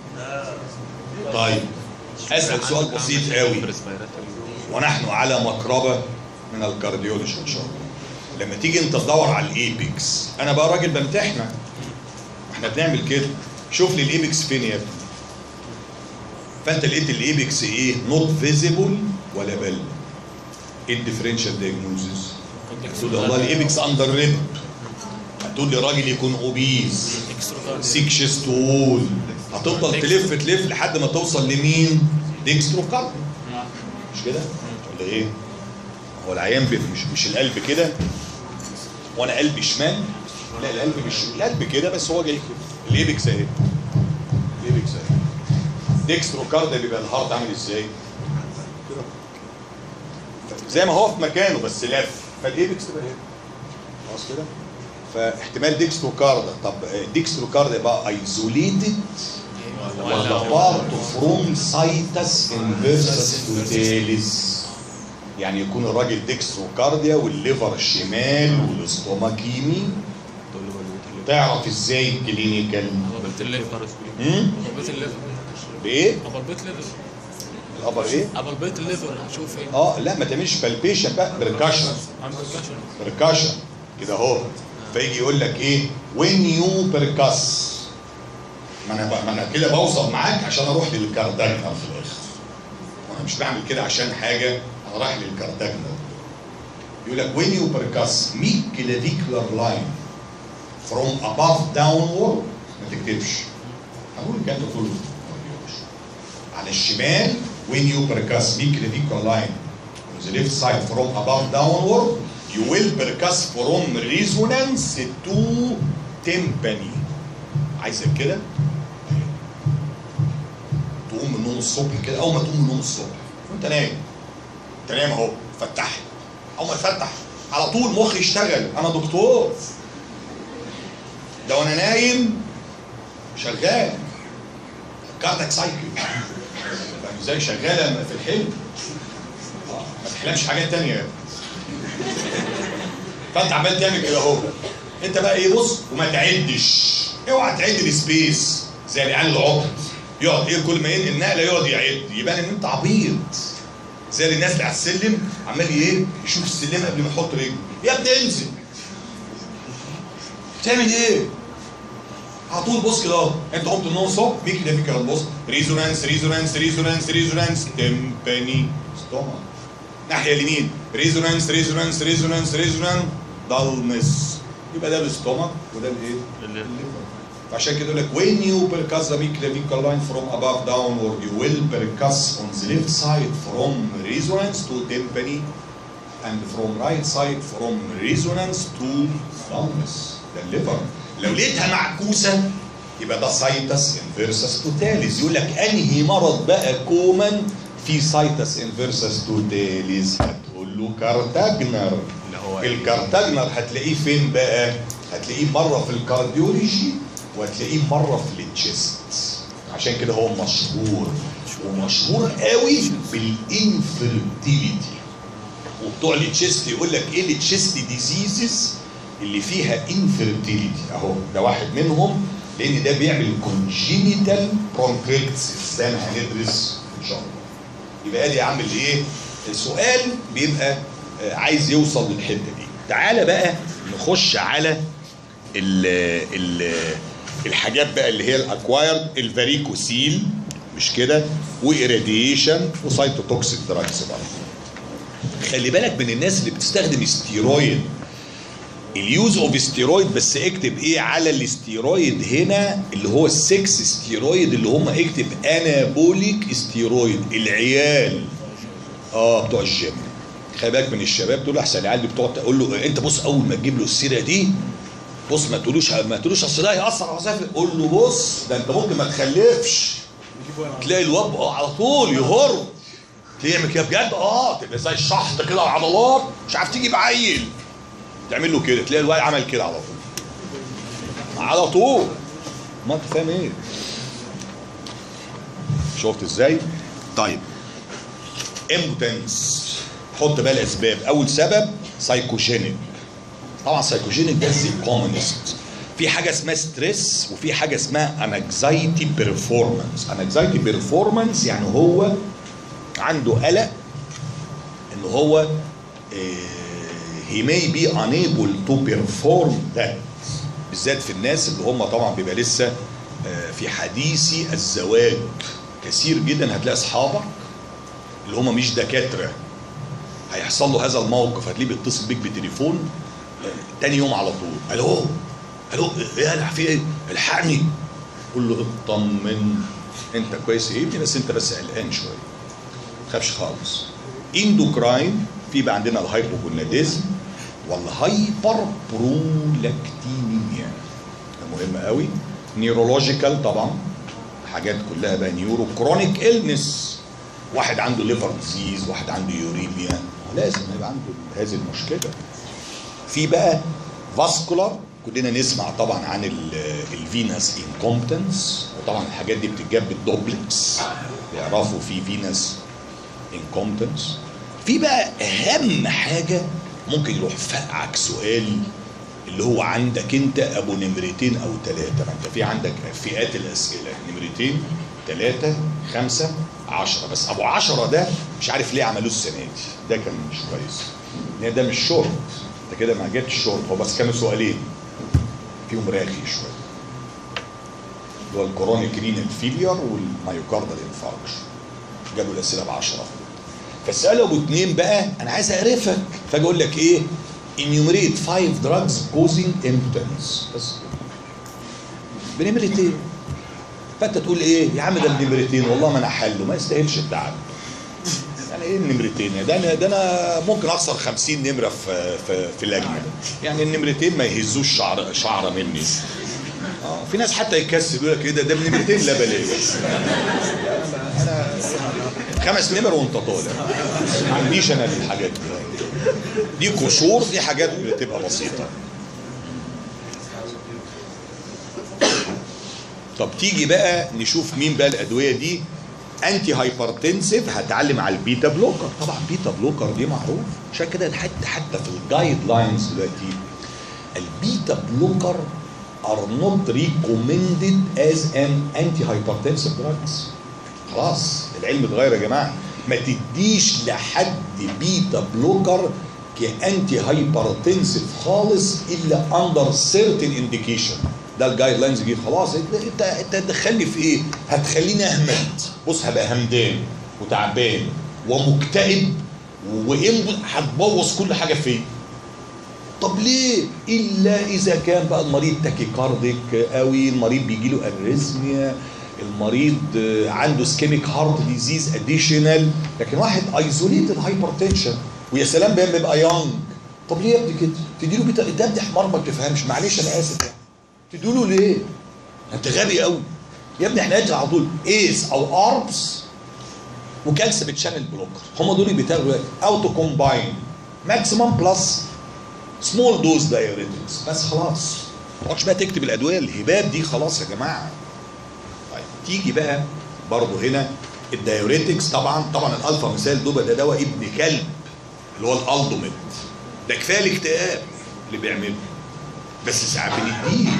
طيب اسال سؤال بسيط قوي ونحن على مقربة من الكارديولوجي ان شاء الله لما تيجي انت تدور على الايبكس انا بقى راجل بمتحنك احنا بنعمل كده شوف لي الايبكس فين يا ابني فانت لقيت الايبكس ايه نوت فيزيبل ولا بل ايه الديفرنشال دايجنوزز تقول لي والله الايبكس اندر ريب هتقول لي راجل يكون اوبيز سيكشس تول هتفضل تلف تلف لحد ما توصل لمين ديكسترو كارد مش كده ولا ايه هو العيان بي- مش مش القلب كده وانا قلبي شمال لا القلب مش القلب كده بس هو جاي كده الايبكس اهي الايبكس اهي ديكسترو كارد بيبقى الهارت عامل ازاي كده. زي ما هو في مكانه بس لف فالايبكس تبقى هنا خلاص كده فاحتمال ديكسترو كارد طب ديكسترو كارد يبقى ايزوليتد ولا بارت فروم سايتس انفيرسس توتاليس يعني يكون الراجل ديكسترو كارديا والليفر شمال والاستوماك يمين تعرف ازاي كلينيكال ابربيت الليفر امم ابربيت الليفر بايه ابربيت الليفر الابر ايه ابربيت الليفر هشوف ايه اه لا ما تعملش بالبيشن بقى بركاشن عم بركشن بركاشن كده اهو فيجي يقول لك ايه وين يو بركاس ما انا بقى- ما انا كده بوصل معاك عشان اروح للكارداجنر في الاخر وانا مش بعمل كده عشان حاجه انا رايح للكارداجنر يقول لك وين يو بركاس ميد كلافيكولار لاين فروم above downward ما تكتبش هقول الكلام ده كله ما تكتبش. على الشمال when you percuss mid clavicular line on the left side from above downward you will percuss from resonance to tympani عايزك كده تقوم من النوم الصبح كده اول ما تقوم من النوم الصبح وانت نايم انت نايم اهو فتح اول ما تفتح على طول مخي يشتغل انا دكتور لو انا نايم شغال كاردك سايكل فاهم ازاي شغاله في الحلم آه، ما تحلمش حاجات تانية فانت عمال تعمل كده اهو انت بقى ايه بص وما تعدش اوعى تعد السبيس زي العيال العبط يقعد ايه كل ما ينقل نقله يقعد يعد يبان ان انت عبيط زي الناس اللي على السلم عمال ايه يشوف السلم قبل ما يحط رجله يا ابني انزل تعمل ايه؟ على طول بص كده اهو انت قمت من النوم الصبح ميك ده فكره بص ريزونانس ريزونانس ريزونانس ريزونانس تمباني ستومك الناحيه اليمين ريزونانس ريزونانس ريزونانس ريزونانس دالنس يبقى ده الاستومك وده الايه؟ الليفر فعشان كده يقول لك when you percuss the mid clavicle line from above downward you will percuss on the left side from resonance to tympani and from right side from resonance to dullness ده الليفر لو لقيتها معكوسه يبقى ده سايتس انفيرسس توتاليز يقول لك انهي مرض بقى كومن في سايتس انفيرسس توتاليز هتقول له كارتاجنر اللي هو الكارتاجنر هتلاقيه فين بقى؟ هتلاقيه مره في الكارديولوجي وهتلاقيه مره في التشيست عشان كده هو مشهور ومشهور قوي بالانفيرتيليتي وبتوع التشيست يقول لك ايه التشيست ديزيزز اللي فيها انفيرتيليتي اهو ده واحد منهم لان ده بيعمل كونجينيتال برونكيتس زي ما هندرس ان شاء الله يبقى ادي عامل ايه السؤال بيبقى آه، عايز يوصل للحته دي تعالى بقى نخش على ال ال الحاجات بقى اللي هي الاكوايرد الفاريكوسيل مش كده وايراديشن وسايتوتوكسيك دراجز برضه خلي بالك من الناس اللي بتستخدم ستيرويد اليوز اوف ستيرويد بس اكتب ايه على الاستيرويد هنا اللي هو السكس ستيرويد اللي هم اكتب انابوليك ستيرويد العيال اه بتوع الجيم خلي بالك من الشباب دول احسن العيال اللي بتقعد تقول له انت بص اول ما تجيب له السيره دي بص ما تقولوش ما تقولوش اصل ده هيأثر على وظائف قول له بص ده انت ممكن ما تخلفش تلاقي الواد بقى على طول يهر تلاقيه يعمل كده بجد اه تبقى زي الشحط كده العضلات مش عارف تجيب عيل تعمل له كده تلاقي الواد عمل كده على طول على طول ما انت فاهم ايه شفت ازاي طيب امبوتنس حط بقى الاسباب اول سبب سايكوجينيك طبعا سايكوجينيك ده كومونست في حاجه اسمها ستريس وفي حاجه اسمها انكزايتي بيرفورمانس انكزايتي بيرفورمانس يعني هو عنده قلق ان هو هي may be unable to perform that بالذات في الناس اللي هم طبعا بيبقى لسه آه، في حديثي الزواج كثير جدا هتلاقي اصحابك اللي هم مش دكاتره هيحصل له هذا الموقف هتلاقيه بيتصل بيك بتليفون آه، تاني يوم على طول الو الو ايه يا في ايه الحقني قول له اطمن انت كويس يا ابني بس انت بس قلقان شويه ما تخافش خالص اندوكراين في بقى عندنا الهايبوكوناديزم والهايبر برولكتينيميا ده مهم قوي نيورولوجيكال طبعا حاجات كلها بقى نيورو كرونيك إلنس واحد عنده ليفر ديزيز واحد عنده يوريميا لازم يبقى عنده هذه المشكله في بقى فاسكولار كلنا نسمع طبعا عن الفينس انكومبتنس وطبعا الحاجات دي بتتجاب بالدوبلكس بيعرفوا في فينس انكومبتنس في بقى اهم حاجه ممكن يروح فقعك سؤال اللي هو عندك انت ابو نمرتين او ثلاثه ما انت في عندك فئات الاسئله نمرتين ثلاثه خمسه عشرة بس ابو عشرة ده مش عارف ليه عملوه السنه دي ده كان مش كويس لان ده مش شورت انت كده ما جبتش شورت هو بس كانوا سؤالين فيهم راخي شويه اللي هو الكورونيك رينال فيلير والمايوكاردال انفاركشن جابوا الاسئله ب 10 فالسؤال ابو اتنين بقى انا عايز اعرفك فاجي اقول لك ايه enumerate five drugs causing impotence بس بنمرتين فانت تقول ايه يا عم ده النمرتين والله ما انا حله ما يستاهلش التعب يعني ايه النمرتين ده انا ده انا ممكن اخسر 50 نمره في في في لجنه يعني النمرتين ما يهزوش شعر شعره مني اه في ناس حتى يكسر يقول لك ايه ده ده بنمرتين لا بلاش انا خمس نمر وانت طالع ما عنديش انا الحاجات دي دي قشور دي حاجات بتبقى بسيطه طب تيجي بقى نشوف مين بقى الادويه دي انتي هايبرتنسيف هتعلم على البيتا بلوكر طبعا بيتا بلوكر دي معروف عشان كده حتى حتى في الجايد لاينز دلوقتي البيتا بلوكر are not recommended as an anti-hypertensive drugs خلاص العلم اتغير يا جماعه ما تديش لحد بيتا بلوكر كانتي هايبرتنسيف خالص الا اندر سيرتن انديكيشن ده الجايد لاينز دي خلاص انت انت انت هتدخلني في ايه؟ هتخليني اهمد بص هبقى همدان وتعبان ومكتئب وإن هتبوظ كل حاجه فيا طب ليه؟ الا اذا كان بقى المريض تاكيكارديك قوي المريض بيجي له اريزميا المريض عنده سكيميك هارت ديزيز اديشنال لكن واحد ايزوليتد هايبرتنشن ويا سلام بقى بيبقى يونج طب ليه يا ابني كده؟ تديله بيتا ده ابني حمار ما بتفهمش معلش انا اسف يعني تديله ليه؟ انت غبي قوي يا ابني احنا ندي على طول ايس او اربس وكالسيوم تشانل بلوكر هم دول اللي بيتاخدوا دلوقتي اوتو كومباين ماكسيمم بلس سمول دوز دايوريتكس بس خلاص ما تقعدش بقى تكتب الادويه الهباب دي خلاص يا جماعه طيب تيجي بقى برضه هنا الدايوريتكس طبعا طبعا الالفا مثال دوبا ده دواء ابن كلب اللي هو الالدوميت ده كفايه الاكتئاب اللي بيعمله بس ساعات بنديه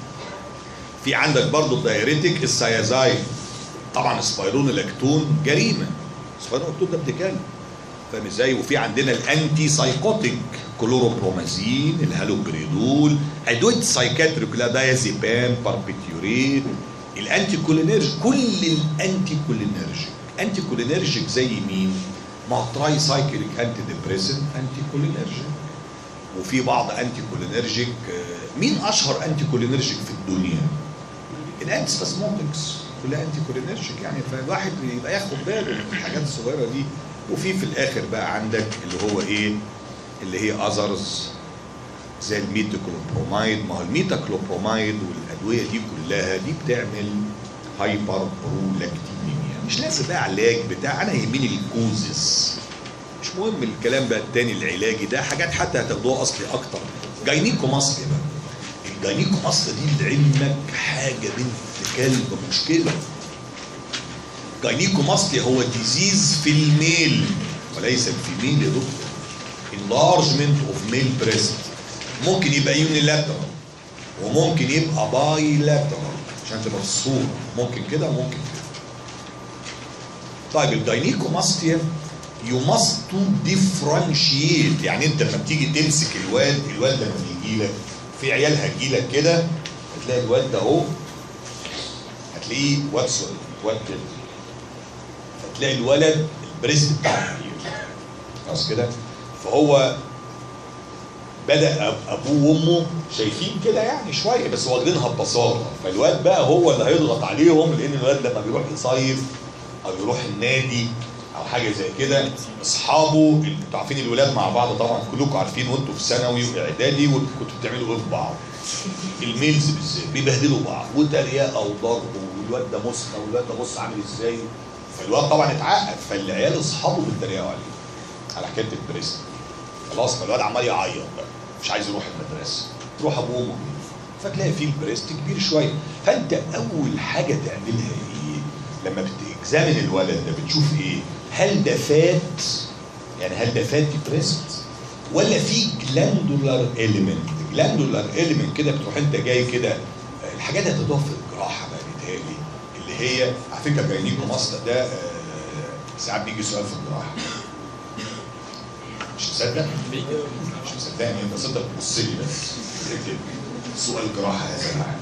في عندك برضه الدايريتك السيازاين طبعا سبايرونولاكتون جريمه سبايرونولاكتون ده ابتكال فاهم ازاي وفي عندنا الانتي سايكوتيك كلوروبرومازين الهالوبريدول ادويه سايكاتري كلها دايازيبام باربيتيوريت الانتي كولينرجيك كل الانتي كولينرجيك انتي كولينرجيك زي مين؟ ما هو تراي سايكليك انتي ديبريسنت انتي كولينرجيك وفي بعض انتي كولينرجيك آه، مين اشهر انتي كولينرجيك في الدنيا؟ الانتي سباسموتكس كلها انتي كولينرجيك يعني فالواحد يبقى ياخد باله من الحاجات الصغيره دي وفي في الاخر بقى عندك اللي هو ايه؟ اللي هي اذرز زي الميتاكلوبرومايد ما هو الميتاكلوبرومايد والادويه دي كلها دي بتعمل هايبر برولاكتينيميا مش لازم بقى علاج بتاع انا يهمني الكوزس مش مهم الكلام بقى التاني العلاجي ده حاجات حتى هتاخدوها اصلي اكتر جاينيكو مصري بقى الجاينيكو مصري دي لعلمك حاجه بنت كلب مشكله جاينيكو مصري هو ديزيز في الميل وليس الفيميل يا دكتور enlargement of male breast ممكن يبقى يونيلاترال وممكن يبقى باي لاترال عشان تبقى في الصوره ممكن كده وممكن كده طيب الجاينيكوماستيا يو ماست تو ديفرنشيت يعني انت لما بتيجي تمسك الواد الواد لما بيجي لك في عيال هتجي لك كده هتلاقي الواد ده اهو هتلاقيه واد سوري واد كده هتلاقي الولد البريست بتاعه كبير خلاص كده فهو بدا أب- ابوه وامه شايفين كده يعني شويه بس واخدينها ببساطه فالواد بقى هو اللي هيضغط عليهم لان الواد لما بيروح يصيف او يروح النادي او حاجه زي كده اصحابه انتوا عارفين الولاد مع بعض طبعا كلكم عارفين وانتوا في ثانوي واعدادي وكنتوا بتعملوا ايه في بعض الميلز بالذات بيبهدلوا بعض وتريقه وضرب والواد ده مسخه والواد ده بص عامل ازاي فالواد طبعا اتعقد فالعيال اصحابه بيتريقوا عليه على حكايه البريست خلاص فالواد عمال يعيط بقى مش عايز يروح المدرسه يروح ابوه وامه فتلاقي فيه البريست كبير شويه فانت اول حاجه تعملها ايه لما بتكزامن الولد ده بتشوف ايه هل ده فات يعني هل ده فاتي بريست ولا في جلاندولار اليمنت جلاندولار اليمنت كده بتروح انت جاي كده الحاجات اللي هتضاف في الجراحه بقى بيتهيألي اللي هي على فكره جاينيكو ماستر ده آه، ساعات بيجي سؤال في الجراحه مش مصدق؟ مش مصدقني انت صدق بتبص لي بس كده. سؤال جراحه يا جماعه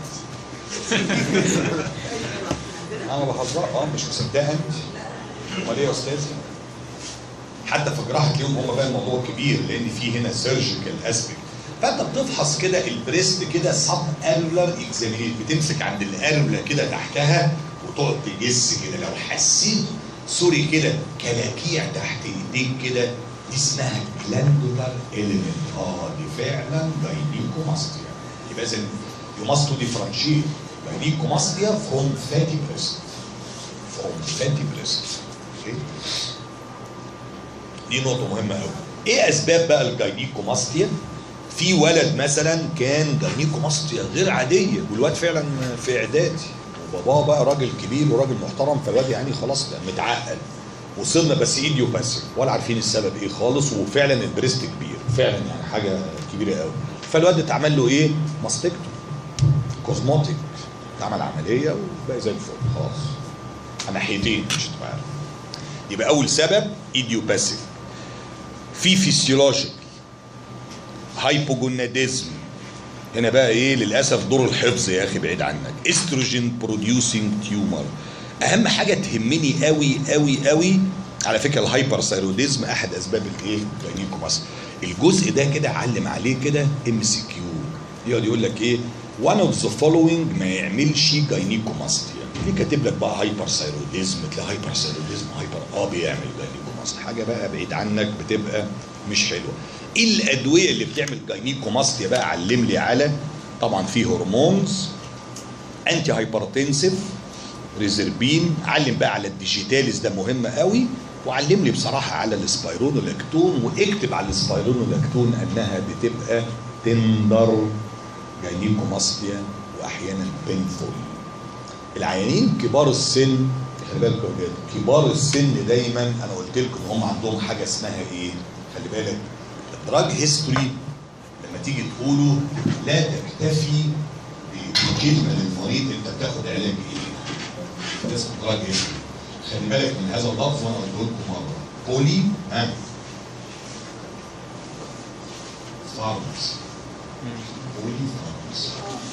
انا بهزر اه مش مصدقها انت امال ايه يا استاذ؟ حتى في جراحه اليوم هم بقى الموضوع كبير لان في هنا سيرجيكال اسبكت فانت بتفحص كده البريست كده سب ارولار اكزامينيت بتمسك عند الارولة كده تحتها وتقعد تجس كده لو حسيت سوري كده كلاكيع تحت ايديك كده دي اسمها جلاندولار اليمنت اه دي فعلا جاينيكوماستيا يبقى اذا يو ماست تو ديفرنشيت جاينيكوماستيا فروم فاتي بريست فروم فاتي بريست اوكي دي نقطة مهمة قوي. ايه اسباب بقى الجاينيكوماستيا؟ في ولد مثلا كان جاينيكوماستيا غير عادية والواد فعلا في اعدادي وباباه بقى راجل كبير وراجل محترم فالواد يعني خلاص ده متعقد وصلنا بس ايديو باسف ولا عارفين السبب ايه خالص وفعلا البريست كبير فعلا يعني حاجة كبيرة قوي فالواد اتعمل له ايه؟ ماستكتو كوزموتيك اتعمل عملية وبقى زي الفل خلاص على ناحيتين مش هتبقى عارف يبقى اول سبب ايديوباثيك في فيسيولوجيك هايبوجوناديزم هنا بقى ايه للاسف دور الحفظ يا اخي بعيد عنك استروجين بروديوسينج تيومر اهم حاجه تهمني قوي قوي قوي على فكره الهايبر ثايروديزم احد اسباب الايه جاينيكوماس الجزء ده كده علم عليه كده ام سي كيو يقعد يقول لك ايه one of the following ما يعملش جاينيكوماستيا ليه كاتب لك بقى هايبر ثايروديزم تلاقي هايبر ثايروديزم هايبر اه بيعمل جاينيكوماستيا حاجه بقى بعيد عنك بتبقى مش حلوه ايه الادويه اللي بتعمل جاينيكوماستيا بقى علم لي على طبعا في هرمونز انتي هايبرتنسيف ريزربين علم بقى على الديجيتاليز ده مهم قوي وعلم لي بصراحه على السبايرونولاكتون واكتب على السبايرونولاكتون انها بتبقى تندر جاينيكوماستيا واحيانا بينفول العيانين كبار السن خلي بالك يا ولاد كبار السن دايما انا قلت لكم ان هم عندهم حاجه اسمها ايه خلي بالك الدراج هيستوري لما تيجي تقوله لا تكتفي بكلمه للمريض انت بتاخد علاج ايه؟ اسمه دراج ايه؟ خلي بالك من هذا اللفظ وانا قلته لكم مره بولي ها فارمس بولي فارمس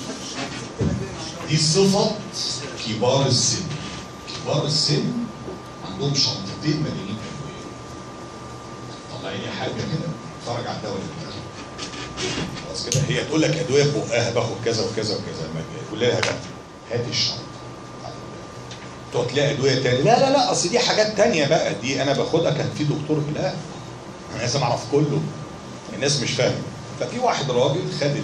دي صفه كبار السن كبار السن عندهم شنطتين مليانين ادويه طلعي لي حاجه كده اتفرج على الدواء اللي بتاخده خلاص كده هي تقول لك ادويه في بقها باخد كذا وكذا وكذا لما تقول لها بقى هات الشنطه تقعد تلاقي ادويه تاني لا لا لا اصل دي حاجات تانية بقى دي انا باخدها كان في دكتور لا انا لازم اعرف كله الناس مش فاهمه ففي واحد راجل خد ال-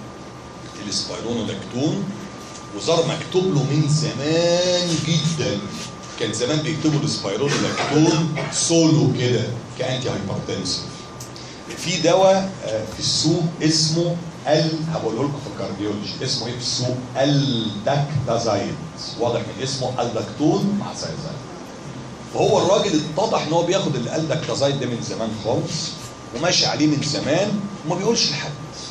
الاسبايرونولاكتون وزار مكتوب له من زمان جدا كان زمان بيكتبوا الاسبايرونولاكتون سولو كده كانتي هايبرتنسيف في دواء آه، في السوق اسمه ال هقوله لكم في الكارديولوجي اسمه ايه في السوق الداكتازايد واضح من اسمه الدكتون مع سايزايد فهو الراجل اتضح ان هو بياخد الالدكتازايد ده من زمان خالص وماشي عليه من زمان وما بيقولش لحد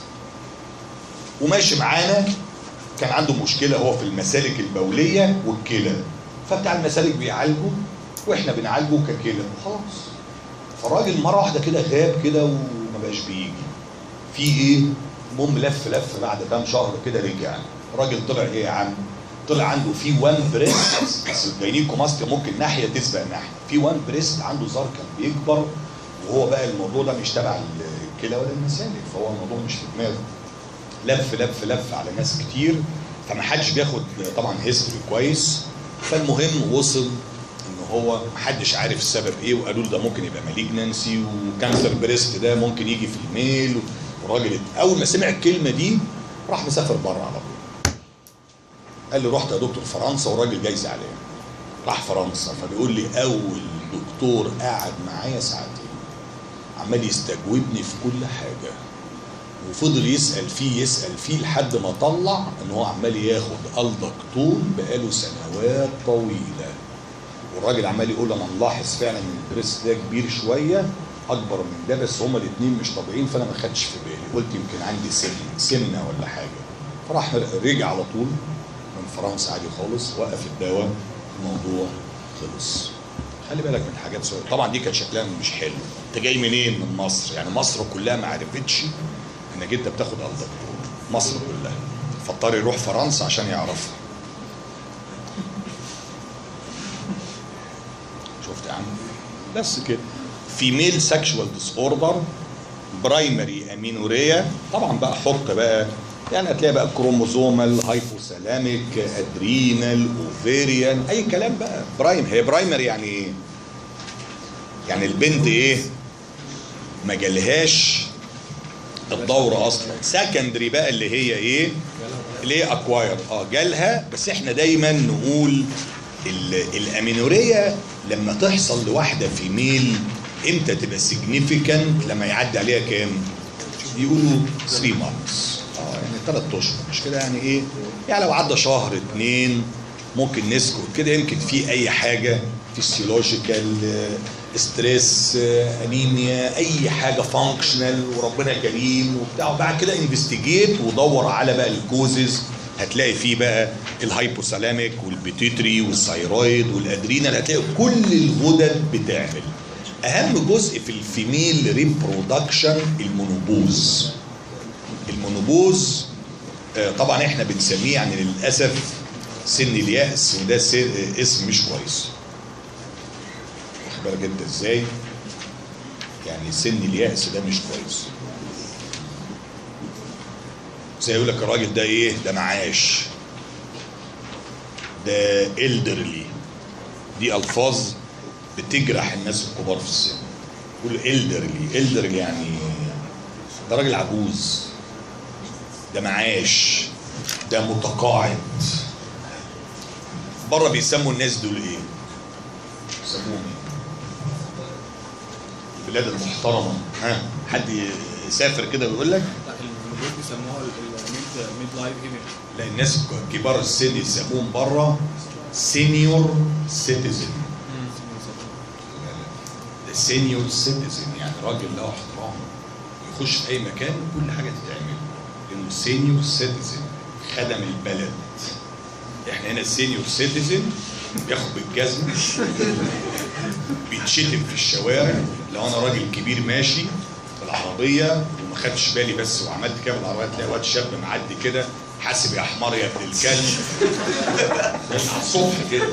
وماشي معانا كان عنده مشكله هو في المسالك البوليه والكلى فبتاع المسالك بيعالجه واحنا بنعالجه ككلى وخلاص فالراجل مره واحده كده غاب كده وما بقاش بيجي في ايه المهم لف لف بعد كام شهر كده رجع الراجل طلع ايه يا عم طلع عنده في وان بريست بس الجاينيكوماستيا ممكن ناحيه تسبق ناحيه في وان بريست عنده زار كان بيكبر وهو بقى الموضوع ده مش تبع الكلى ولا المسالك فهو الموضوع مش في دماغه لف لف لف على ناس كتير فما حدش بياخد طبعا هيستوري كويس فالمهم وصل ان هو محدش عارف السبب ايه وقالوا له ده ممكن يبقى ماليجنانسي وكانسر بريست ده ممكن يجي في الميل والراجل اول ما سمع الكلمه دي راح مسافر بره على طول قال لي رحت يا دكتور فرنسا والراجل جاي زعلان راح فرنسا فبيقول لي اول دكتور قعد معايا ساعتين عمال يستجوبني في كل حاجه وفضل يسال فيه يسال فيه لحد ما طلع ان هو عمال ياخد الدكتون بقاله سنوات طويله والراجل عمال يقول انا ملاحظ فعلا ان البريس ده كبير شويه اكبر من ده بس هما الاثنين مش طبيعيين فانا ما خدتش في بالي قلت يمكن عندي سن سمنه ولا حاجه فراح رجع على طول من فرنسا عادي خالص وقف الدواء الموضوع خلص خلي بالك من حاجات صغيره طبعا دي كانت شكلها مش حلو انت جاي منين من مصر يعني مصر كلها ما عرفتش انك انت بتاخد الدكتور مصر كلها فاضطر يروح فرنسا عشان يعرفها شفت يا عم بس كده فيميل سكشوال ديس اوردر برايمري امينوريا طبعا بقى حط بقى يعني هتلاقي بقى كروموزومال هايبوثالاميك ادرينال اوفيريان اي كلام بقى برايم هي برايمري يعني ايه؟ يعني البنت ايه ما جالهاش الدوره اصلا سكندري بقى اللي هي ايه اللي هي اكواير اه جالها بس احنا دايما نقول ال- الامينوريا لما تحصل لواحده في ميل امتى تبقى سيجنيفيكانت لما يعدي عليها كام يقولوا 3 مانثس اه يعني 3 اشهر مش كده يعني ايه يعني لو عدى شهر اتنين ممكن نسكت كده يمكن في اي حاجه فيسيولوجيكال ستريس انيميا اي حاجه فانكشنال وربنا كريم وبتاع وبعد كده انفستيجيت ودور على بقى الكوزز هتلاقي فيه بقى الهايبوثالاميك والبيتيتري والثايرويد والادرينال هتلاقي كل الغدد بتعمل اهم جزء في الفيميل ريبرودكشن المونوبوز المونوبوز آه، طبعا احنا بنسميه يعني للاسف سن اليأس وده س- آه، اسم مش كويس واخد بالك انت ازاي يعني سن اليأس ده مش كويس زي يقول لك الراجل ده ايه ده معاش ده الدرلي دي الفاظ بتجرح الناس الكبار في السن يقول الدرلي الدرلي يعني ده راجل عجوز ده معاش ده متقاعد بره بيسموا الناس دول ايه يسموهم ايه البلاد المحترمه ها حد يسافر كده ويقول لك لا الموجود بيسموها الميد ميد لايف ايفنت لا الناس كبار السن يسموهم بره سينيور سيتيزن سينيور سيتيزن يعني راجل له احترام يخش في اي مكان كل حاجه تتعمل لانه سينيور سيتيزن خدم البلد احنا هنا السينيور سيتيزن بياخد بالجزمه بيتشتم في الشوارع لو انا راجل كبير ماشي بالعربيه وما خدتش بالي بس وعملت كده بالعربيه تلاقي واد شاب معدي كده حاسب يا حمار يا ابن الكلب على الصبح كده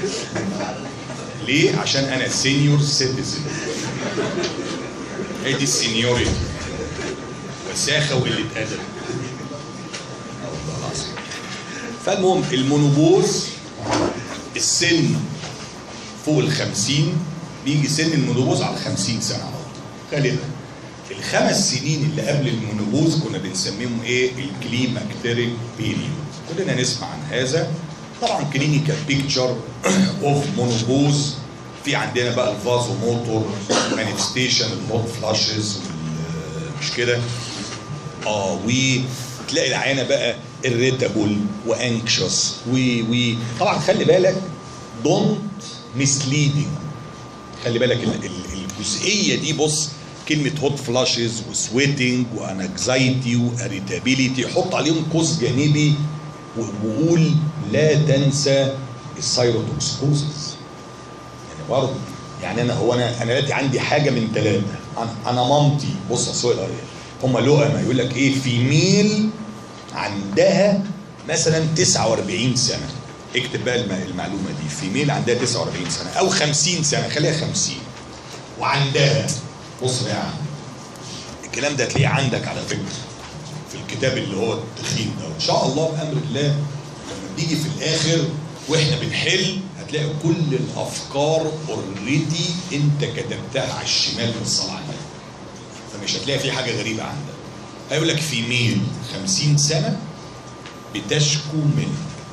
ليه؟ عشان انا سينيور سيتيزن هي دي السينيوريتي وساخه وقله ادب والله العظيم فالمهم المونوبوز السن فوق ال 50 بيجي سن المونوبوز على 50 سنه على طول غالبا الخمس سنين اللي قبل المونوبوز كنا بنسميهم ايه؟ الكليماكتيريك بيريود كلنا نسمع عن هذا طبعا كلينيكال بيكتشر اوف مونوبوز في عندنا بقى الفازو موتور مانيفستيشن الهوت فلاشز مش كده اه وتلاقي العينه بقى irritable وانكشوس و و طبعا خلي بالك دونت misleading خلي بالك ال- ال- الجزئيه دي بص كلمه هوت فلاشز وسويتنج وانكزايتي واريتابيليتي حط عليهم قوس جانبي و- وقول لا تنسى السايروتوكسكوزز يعني برضه يعني انا هو انا انا دلوقتي عندي حاجه من ثلاثه انا انا مامتي بص يا سؤال هم لقمه يقول لك ايه فيميل عندها مثلا 49 سنه اكتب بقى الم- المعلومه دي فيميل عندها 49 سنه او 50 سنه خليها 50 وعندها بص بقى يا عم الكلام ده هتلاقيه عندك على فكره في الكتاب اللي هو التخين ده وان شاء الله بامر الله لما بنيجي في الاخر واحنا بنحل هتلاقي كل الافكار اوريدي انت كتبتها على الشمال في الصلاه على النبي. فمش هتلاقي في حاجه غريبه عندك هيقول لك في ميل 50 سنه بتشكو من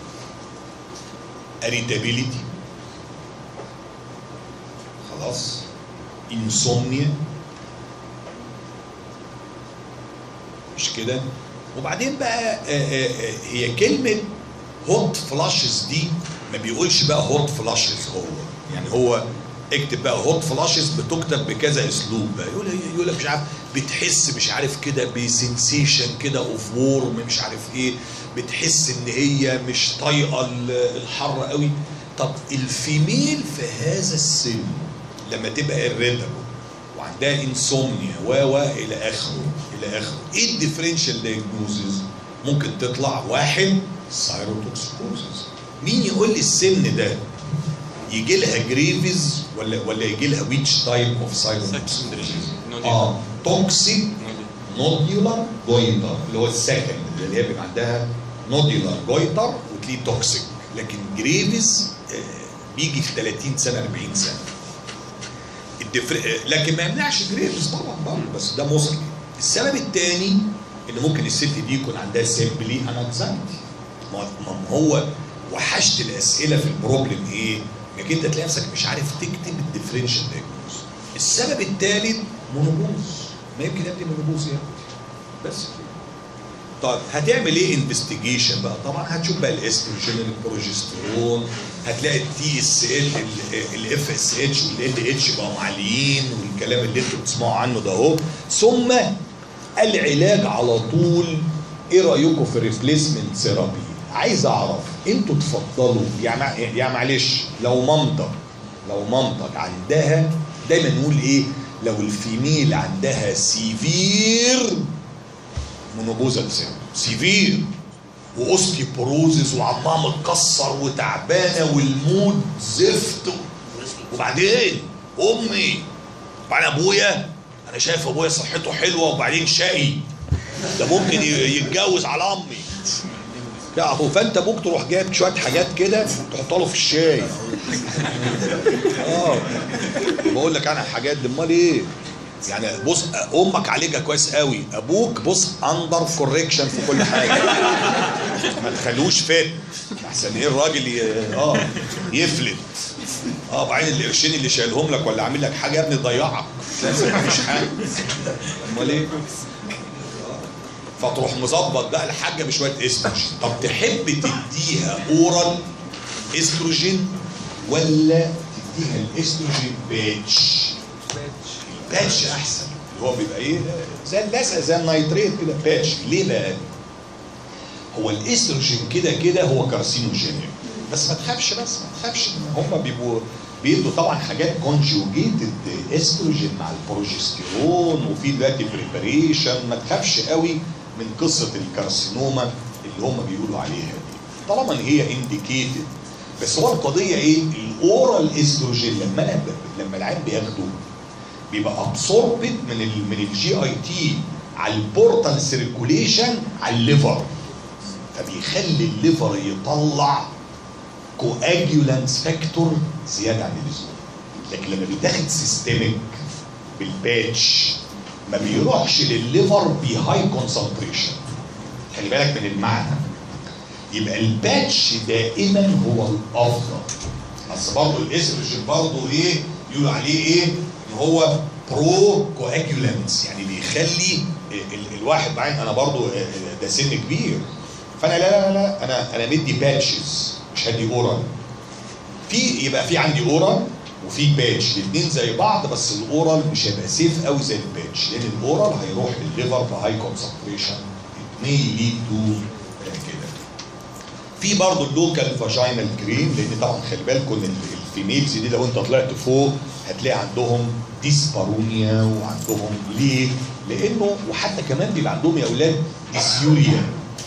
اريتابيليتي خلاص انسومنيا مش كده وبعدين بقى آه، آه، آه، هي كلمة هوت فلاشز دي ما بيقولش بقى هوت فلاشز هو يعني هو اكتب بقى هوت فلاشز بتكتب بكذا اسلوب بقى يقول يقول لك مش عارف بتحس مش عارف كده بسنسيشن كده اوف وورم مش عارف ايه بتحس ان هي مش طايقه ال- الحر قوي طب الفيميل في هذا السن لما تبقى irritable وعندها انسومنيا و و الى اخره الى اخره ايه الديفرنشال دايجنوزز ممكن تطلع واحد سايروتوكسيكوزز مين يقول لي السن ده يجي لها جريفز ولا ولا يجي لها ويتش تايب اوف سايروتوكسيكوزز اه توكسيك نوديولار جويتر اللي هو السكند اللي هي بيبقى عندها نوديولار جويتر وتلاقيه توكسيك لكن جريفز آه، بيجي في 30 سنه 40 سنه الدفر... لكن ما يمنعش جريفز طبعا برضه بس ده مسلم السبب الثاني ان ممكن الست دي يكون عندها سيمبلي انكزايتي ما ما هو وحشت الاسئله في البروبلم ايه؟ انك انت تلاقي نفسك مش عارف تكتب الديفرنشال دايجنوز السبب الثالث مونوبوز ما يمكن يا ابني مونوبوز يعني بس كده طيب هتعمل ايه انفستيجيشن بقى طبعا هتشوف بقى الاستروجين البروجسترون هتلاقي التي اس ال الاف اس اتش والال اتش بقوا عاليين والكلام اللي انتوا بتسمعوا عنه ده اهو ثم العلاج على طول ايه رايكم في الريبليسمنت ثيرابي عايز اعرف انتوا تفضلوا يعني مع- يعني معلش لو مامتك لو مامتك عندها دايما نقول ايه لو الفيميل عندها سيفير مونوبوزال سيندروم سيفير واوستيوبروزيس وعظمها متكسر وتعبانه والمود زفت وبعدين امي وبعدين ابويا انا شايف ابويا صحته حلوه وبعدين شقي ده ممكن ي- يتجوز على امي لا هو فانت ممكن تروح جايب شويه حاجات كده تحطها له في الشاي اه بقول لك انا حاجات دي امال ايه يعني بص امك عالجها كويس قوي ابوك بص اندر كوريكشن في كل حاجه ما تخلوش فات احسن ايه الراجل ي... اه يفلت اه وبعدين القرشين اللي شايلهم لك ولا عامل لك حاجه يا ابني ضيعك لازم مفيش حاجه امال ايه فتروح مظبط بقى الحاجه بشويه استروجين طب تحب تديها اورال استروجين ولا تديها الاستروجين باتش باتش الباتش احسن اللي هو بيبقى ايه زي اللزقه زي النيتريت كده باتش ليه بقى؟ هو الاستروجين كده كده هو كارسينوجينيك بس ما تخافش بس ما تخافش هم بيبقوا بيدوا طبعا حاجات كونجوجيتد استروجين مع البروجستيرون وفي دلوقتي بريباريشن ما تخافش قوي من قصه الكارسينوما اللي هم بيقولوا عليها دي طالما ان هي انديكيتد بس هو القضيه ايه؟ الاورال استروجين لما انا ب- لما العيان بياخده بيبقى ابسوربت من ال من الجي اي تي على البورتال سيركوليشن على الليفر فبيخلي الليفر يطلع كواجولانس فاكتور زياده عن اللزوم لكن لما بيتاخد سيستميك بالباتش ما بيروحش للليفر بهاي كونسنتريشن خلي بالك من المعنى يبقى الباتش دائما هو الافضل اصل برضه الاستروجين برضه ايه يقولوا عليه ايه ان هو برو كواجولانس يعني بيخلي ال- ال- الواحد بعدين انا برضه ده سن كبير فانا لا لا لا انا انا مدي باتشز مش هدي اورال في يبقى في عندي اورال وفي باتش الاثنين زي بعض بس الاورال مش هيبقى سيف قوي زي الباتش لان الاورال هيروح للليفر بهاي كونسنتريشن مي ليد تو كده في برضه اللوكال فاجينال كريم لان طبعا خلي بالكم ان الفيميلز دي لو انت طلعت فوق هتلاقي عندهم ديسبارونيا وعندهم ليه؟ لانه وحتى كمان بيبقى عندهم يا اولاد ديسيوريا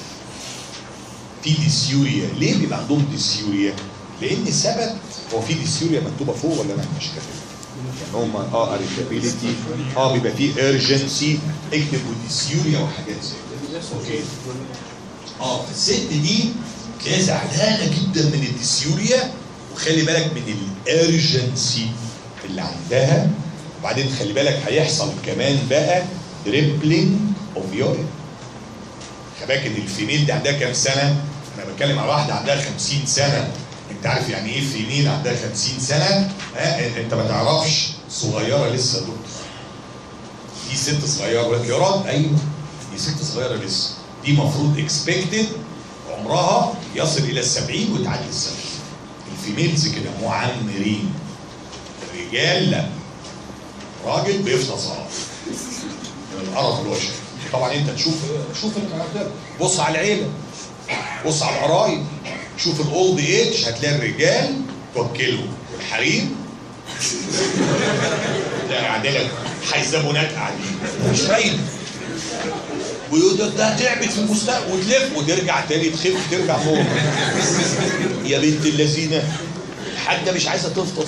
في ديسيوريا ليه بيبقى عندهم ديسيوريا؟ لان ثبت هو في ديسيوريا مكتوبه فوق ولا انا مش كاتب؟ يعني هم اه اريتابيليتي اه بيبقى في ايرجنسي اكتبوا ديسيوريا وحاجات زي كده اوكي اه الست دي تلاقيها زعلانه جدا من الديسيوريا وخلي بالك من الارجنسي اللي عندها وبعدين خلي بالك هيحصل كمان بقى دريبلينج اوف يورين خلي بالك ان الفيميل دي عندها كام سنه؟ انا بتكلم على واحده عندها 50 سنه انت عارف يعني ايه فيميل عندها 50 سنه؟ ها انت ما تعرفش صغيره لسه يا دكتور دي ست صغيره يقول لك يا راجل ايوه دي ست صغيره لسه دي المفروض اكسبكتد عمرها يصل الى السبعين وتعدي السبعين الفيميلز كده معمرين الرجال لا راجل بيفضى صلاة من القرف اللي هو شايفه. طبعا انت تشوف شوف الكلام ده بص على العيله بص على القرايب شوف الاولد ايج هتلاقي الرجال توكلوا والحريم تلاقي قاعدين لك حيزبونات قاعدين مش فايده ويقول ده ده هتعبت في المستقبل وتلف وترجع تاني تخف ترجع فوق يا بنت اللذينه حد مش عايزه تفطس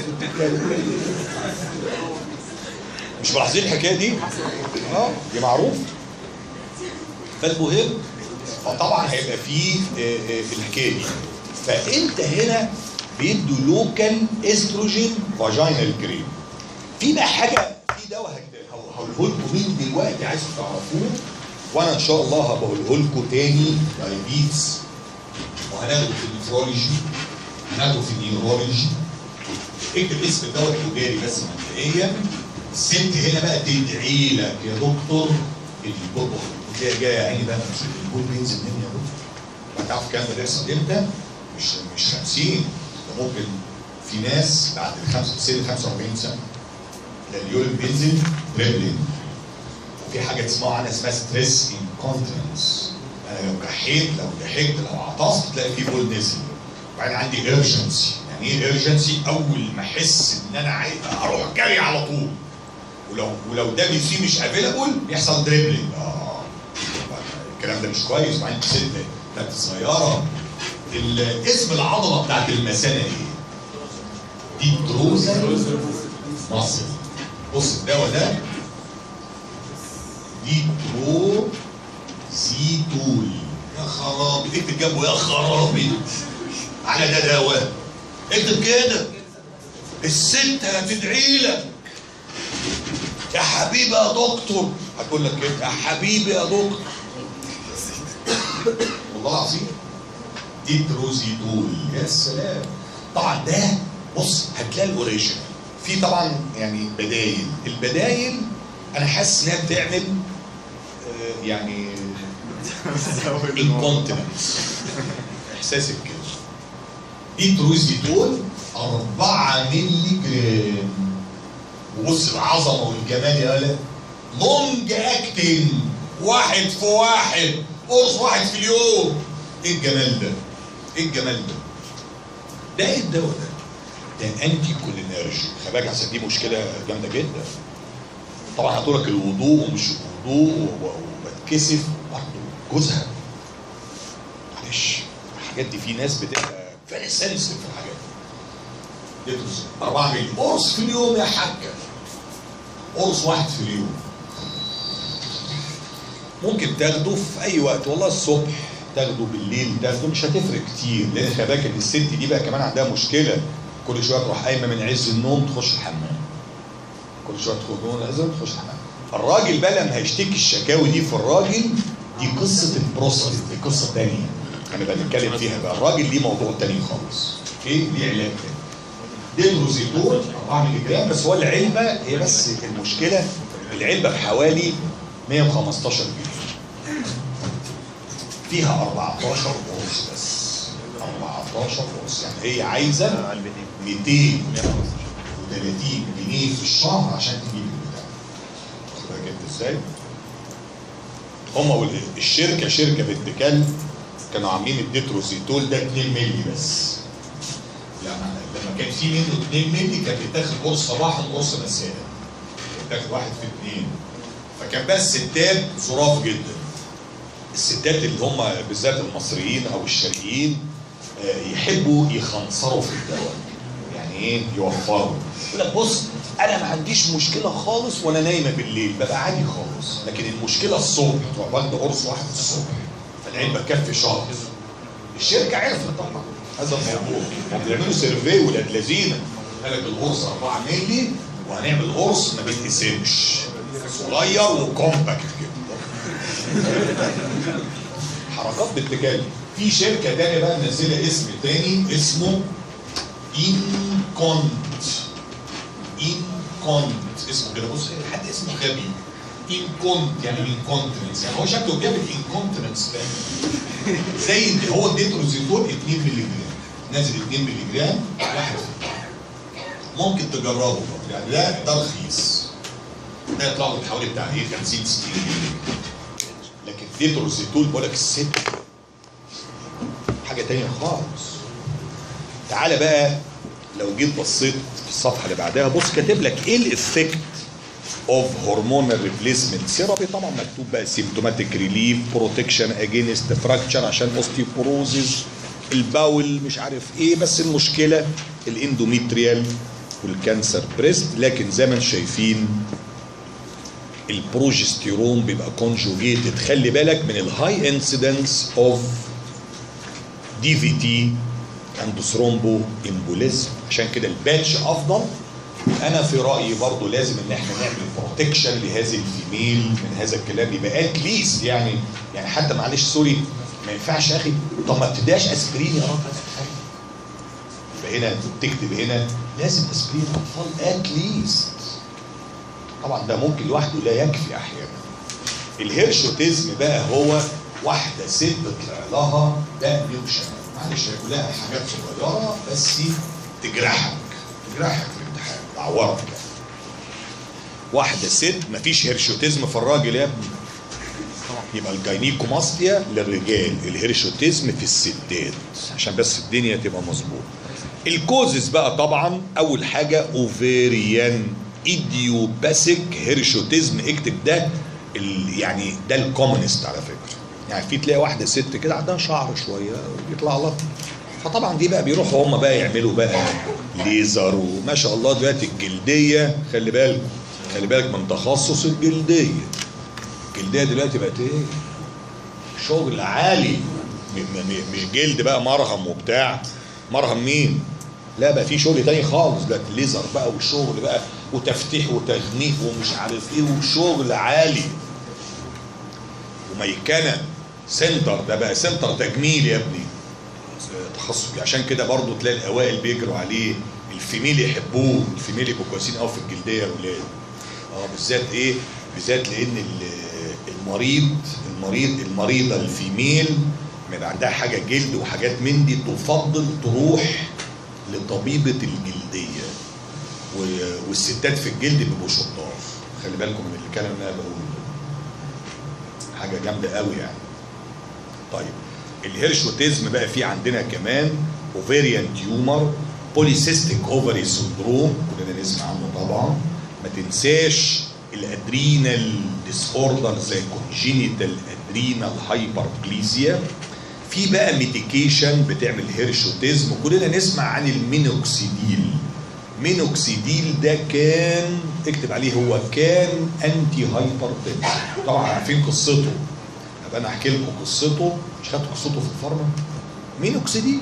مش ملاحظين الحكايه دي؟ اه دي معروف فالمهم فطبعا هيبقى فيه آه، آه، الحكايه دي فانت هنا بيدوا لوكال استروجين فاجينال كريم في بقى حاجه في دواء هكت- هو- هقوله لكم مين دلوقتي عايزكم تعرفوه وانا ان شاء الله هبقوله لكم تاني دايبيتس وهناخده في النفرولوجي هناخده في النيورولوجي اكتب اسم الدواء التجاري بس مبدئيا الست هنا بقى تدعي لك يا دكتور البول وتلاقي جايه يا عيني بقى مش البول بينزل مني يا دكتور هتعرف كام ده بيحصل امتى؟ مش مش 50 ده ممكن في ناس بعد ال 65 45 سنه ده اليورين بينزل دريبلينج وفي حاجه تسمعوا عنها اسمها ستريس انكونتيننس انا لو كحيت لو ضحكت لو عطست تلاقي في بول نزل وبعدين عندي ايرجنسي يعني ايه ايرجنسي اول ما احس ان انا عايز اروح جري على طول ولو ولو ده بي سي مش افيلابل يحصل دريبلينج اه الكلام ده مش كويس وبعدين ست بتاعت صغيره ال- اسم العضله بتاعت المثانه ايه؟ دي تروزا مصر بص الدواء ده دي برو زيتول يا خرابي اكتب جنبه يا خرابي على ده دواء اكتب كده الست هتدعي لك يا حبيبي يا دكتور هتقول لك كده يا حبيبي يا دكتور والله العظيم دي تروزيدول يا سلام طبعا ده بص هتلاقي الاوريجينال في طبعا يعني بدايل البدايل انا حاسس انها بتعمل آه، يعني انكونتيننس احساسك كده دي تروزيدول 4 مللي جرام وبص العظمه والجمال يا ولا لونج اكتنج واحد في واحد قرص واحد في اليوم ايه الجمال ده؟ ايه الجمال ده؟ ده ايه الدواء ده؟ ده انتي كولينرجي خلي بالك عشان دي مشكله جامده جدا طبعا هتقول لك الوضوء ومش الوضوء و- و- وبتكسف برضه جوزها معلش الحاجات دي في ناس بتبقى فيري سنسيتيف في الحاجات دي تدرس 4 مللي قرص في اليوم يا حاجه قرص واحد في اليوم ممكن تاخده في اي وقت والله الصبح تاخده بالليل تاخده مش هتفرق كتير لان خلي بالك ان الست دي بقى كمان عندها مشكله كل شويه تروح قايمه من عز النوم تخش الحمام كل شويه تدخل نوم عز النوم تخش الحمام الراجل بقى لما هيشتكي الشكاوي دي في الراجل دي قصه البروستات دي قصه تانية هنبقى نتكلم فيها بقى الراجل ليه موضوع تاني خالص ايه ليه علاج تاني ديتروزيتول 4 مللي جرام بس هو العلبه هي بس المشكله العلبه بحوالي 115 جنيه فيها 14 قرص بس 14 قرص يعني هي عايزه 230 جنيه في الشهر عشان تجيب البتاع واخد بالك انت ازاي؟ هما وال- الشركه شركه بنت كلب كانوا عاملين الديتروزيتول ده 2 مللي بس لما لما كان في منه 2 مللي كان بيتاخد قرص صباحا وقرص مساء بيتاخد واحد في اثنين فكان بقى الستات ظراف جدا الستات اللي هم بالذات المصريين او الشرقيين آه، يحبوا يخنصروا في الدواء يعني ايه يوفروا يقول لك بص انا ما عنديش مشكله خالص وانا نايمه بالليل ببقى عادي خالص لكن المشكله الصبح تروح واخده قرص واحد الصبح فالعلبه تكفي شهر الشركه عرفت طبعا هذا الموضوع هم بيعملوا سيرفي ولاد لذينه قال لك القرص 4 مللي وهنعمل قرص ما بيتقسمش صغير وكومباكت كده حركات بالتكالي في شركه تانية بقى منزله اسم تاني اسمه انكونت انكونت اسمه كده بص حد اسمه غبي انكونت يعني انكونتنس يعني هو شكله بيعمل انكونتنس زي ال- هو الديتروزيتول 2 مللي جرام نازل 2 مللي جرام واحد في ممكن تجربه برضه يعني ده ده رخيص ده يطلع لك حوالي بتاع ايه 50 60 جنيه لكن ديتروزيتول بقول لك الست حاجه تانية خالص تعالى بقى لو جيت بصيت في الصفحه اللي بعدها بص كاتب لك ايه الافكت اوف هرمونال ريبليسمنت ثيرابي طبعا مكتوب بقى سيمتوماتيك ريليف بروتكشن اجينست فراكشر عشان اوستيوبروزيس الباول مش عارف ايه بس المشكله الاندوميتريال والكانسر بريست لكن زي ما انتم شايفين البروجستيرون بيبقى كونجوجيتد خلي بالك من الهاي انسيدنس اوف دي في تي اند ثرومبو امبوليزم عشان كده الباتش افضل انا في رايي برضو لازم ان احنا نعمل بروتكشن لهذه الفيميل من هذا الكلام يبقى اتليست يعني يعني حتى معلش سوري ما ينفعش يا اخي طب ما بتديهاش اسبرين يا راجل يبقى هنا تكتب هنا لازم اسبرين اطفال اتليست طبعا ده ممكن لوحده لا يكفي احيانا الهيرشوتيزم بقى هو واحده ست طلع لها دقن وشنب معلش هي كلها حاجات صغيره بس تجرحك تجرحك في الامتحان تعورك يعني واحده ست مفيش هيرشوتيزم في الراجل يا ابني يبقى الجاينيكوماستيا للرجال الهيرشوتيزم في الستات عشان بس الدنيا تبقى مظبوطه الكوزز بقى طبعا اول حاجه اوفيريان ايديوباثيك هيرشوتيزم اكتب ده ال- يعني ده الكومونست على فكره يعني في تلاقي واحده ست كده عندها شعر شويه بيطلع لها فطبعا دي بقى بيروحوا هم بقى يعملوا بقى ليزر وما شاء الله دلوقتي الجلديه خلي بالك خلي بالك من تخصص الجلديه الجلديه دلوقتي بقت ايه؟ شغل عالي م- م- مش جلد بقى مرهم وبتاع مرهم مين؟ لا بقى في شغل تاني خالص ده ليزر بقى وشغل بقى وتفتيح وتغنيق ومش عارف ايه وشغل عالي وميكنه سنتر ده بقى سنتر تجميل يا ابني تخصص عشان كده برضو تلاقي الاوائل بيجروا عليه الفيميل يحبوه الفيميل يبقوا كويسين قوي في الجلديه يا ولاد اه بالذات ايه بالذات لان ال- المريض المريض المريضه الفيميل ما يبقى عندها حاجه جلد وحاجات من دي تفضل تروح لطبيبه الجلديه و- والستات في الجلد بيبقوا شطار خلي بالكم من الكلام اللي انا بقوله حاجه جامده قوي يعني طيب الهيرشوتيزم بقى فيه عندنا كمان اوفيريان تيومر بوليسيستيك اوفري سندروم كلنا نسمع عنه طبعا ما تنساش الادرينال ديس اوردر زي كونجينيتال ادرينال هايبربليزيا في بقى ميديكيشن بتعمل هيرشوتيزم كلنا نسمع عن المينوكسيديل مينوكسيديل ده كان اكتب عليه هو كان انتي هايبرتنشن طبعا عارفين قصته ابقى انا احكي لكم قصته مش خدتوا قصته في الفارما مينوكسيديل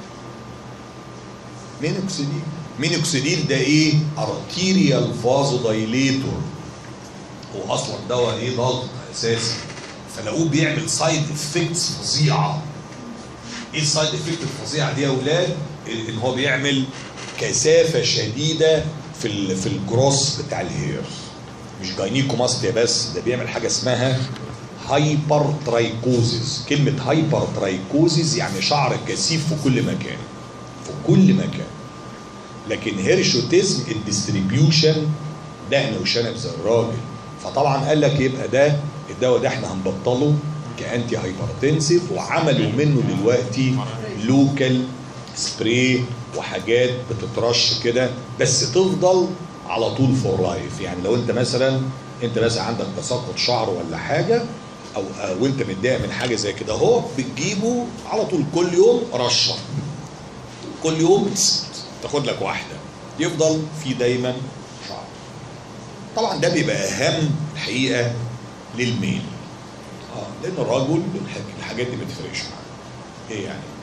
مينوكسيديل مينوكسيديل ده ايه ارتيريال فازو دايليتور هو اصلا دواء ايه ضغط اساسي فلقوه بيعمل سايد افكتس فظيعه ايه السايد افكت الفظيعه دي يا اولاد ان هو بيعمل كثافه شديده في ال في الجروس بتاع الهير مش جاينيكوماستيا بس ده بيعمل حاجه اسمها هايبر ترايكوزيس كلمه هايبر ترايكوزيس يعني شعر كثيف في كل مكان في كل مكان لكن هيرشوتيزم الديستريبيوشن دهن وشنب زي الراجل فطبعا قال لك يبقى ده الدواء ده احنا هنبطله كانتي هايبرتنسيف وعملوا منه دلوقتي لوكال سبراي وحاجات بتترش كده بس تفضل على طول فور لايف يعني لو انت مثلا انت مثلا عندك تساقط شعر ولا حاجه او او انت متضايق من حاجه زي كده اهو بتجيبه على طول كل يوم رشه كل يوم تاخد لك واحده يفضل في دايما شعر طبعا ده بيبقى اهم الحقيقه للميل اه لان الرجل الح- الحاجات دي ما تفرقش معاه ايه يعني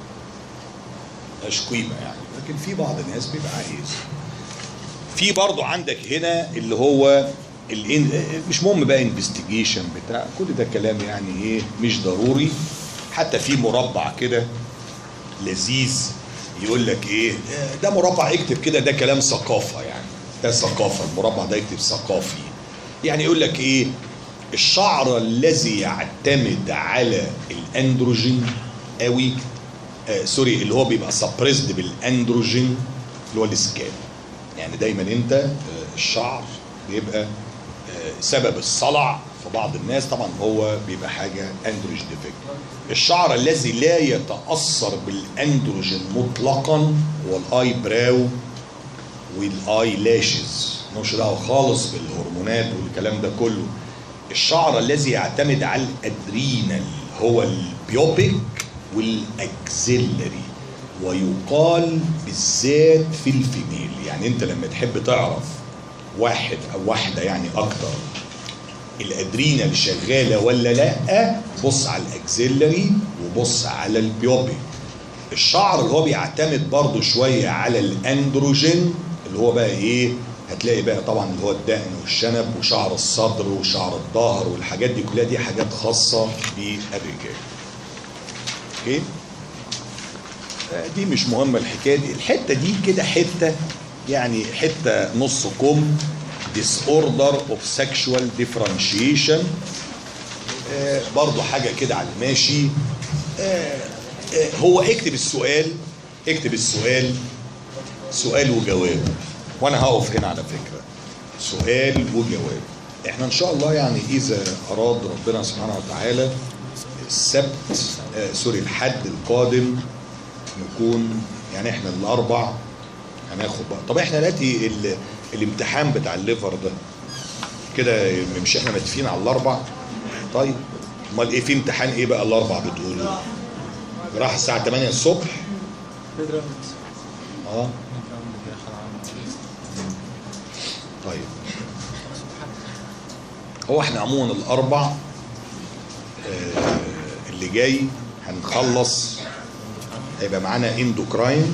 ملهاش قيمه يعني لكن في بعض الناس بيبقى عايز في برضو عندك هنا اللي هو الإن... مش مهم بقى انفستيجيشن بتاع كل ده كلام يعني ايه مش ضروري حتى في مربع كده لذيذ يقول لك ايه ده مربع اكتب كده ده كلام ثقافه يعني ده ثقافه المربع ده يكتب ثقافي يعني يقول لك ايه الشعر الذي يعتمد على الاندروجين قوي آه سوري اللي هو بيبقى سبريسد بالاندروجين اللي هو السكاب يعني دايما انت آه الشعر بيبقى آه سبب الصلع في بعض الناس طبعا هو بيبقى حاجه اندروج ديفكت الشعر الذي لا يتاثر بالاندروجين مطلقا هو الاي براو والاي لاشز مش دعوه خالص بالهرمونات والكلام ده كله الشعر الذي يعتمد على الادرينال هو البيوبيك والاكزيلري ويقال بالذات في الفيميل يعني انت لما تحب تعرف واحد او واحده يعني اكتر الادرينال شغاله ولا لا بص على الاكزيلري وبص على البيوبيك الشعر اللي هو بيعتمد برضو شويه على الاندروجين اللي هو بقى ايه هتلاقي بقى طبعا اللي هو الدقن والشنب وشعر الصدر وشعر الظهر والحاجات دي كلها دي حاجات خاصه بالرجال اوكي آه، دي مش مهمه الحكايه دي الحته دي كده حته يعني حته نص كم disorder of sexual differentiation آه برضو حاجه كده على الماشي آه آه هو اكتب السؤال اكتب السؤال سؤال وجواب وانا هقف هنا على فكره سؤال وجواب احنا ان شاء الله يعني اذا اراد ربنا سبحانه وتعالى السبت آه سوري الحد القادم نكون يعني احنا الاربع هناخد بقى طب احنا دلوقتي ال- الامتحان بتاع الليفر ده كده مش احنا متفقين على الاربع طيب امال ايه في امتحان ايه بقى الاربع بتقولوا راح الساعه 8 الصبح اه طيب هو احنا عموما الاربع آه اللي جاي هنخلص هيبقى معانا اندوكراين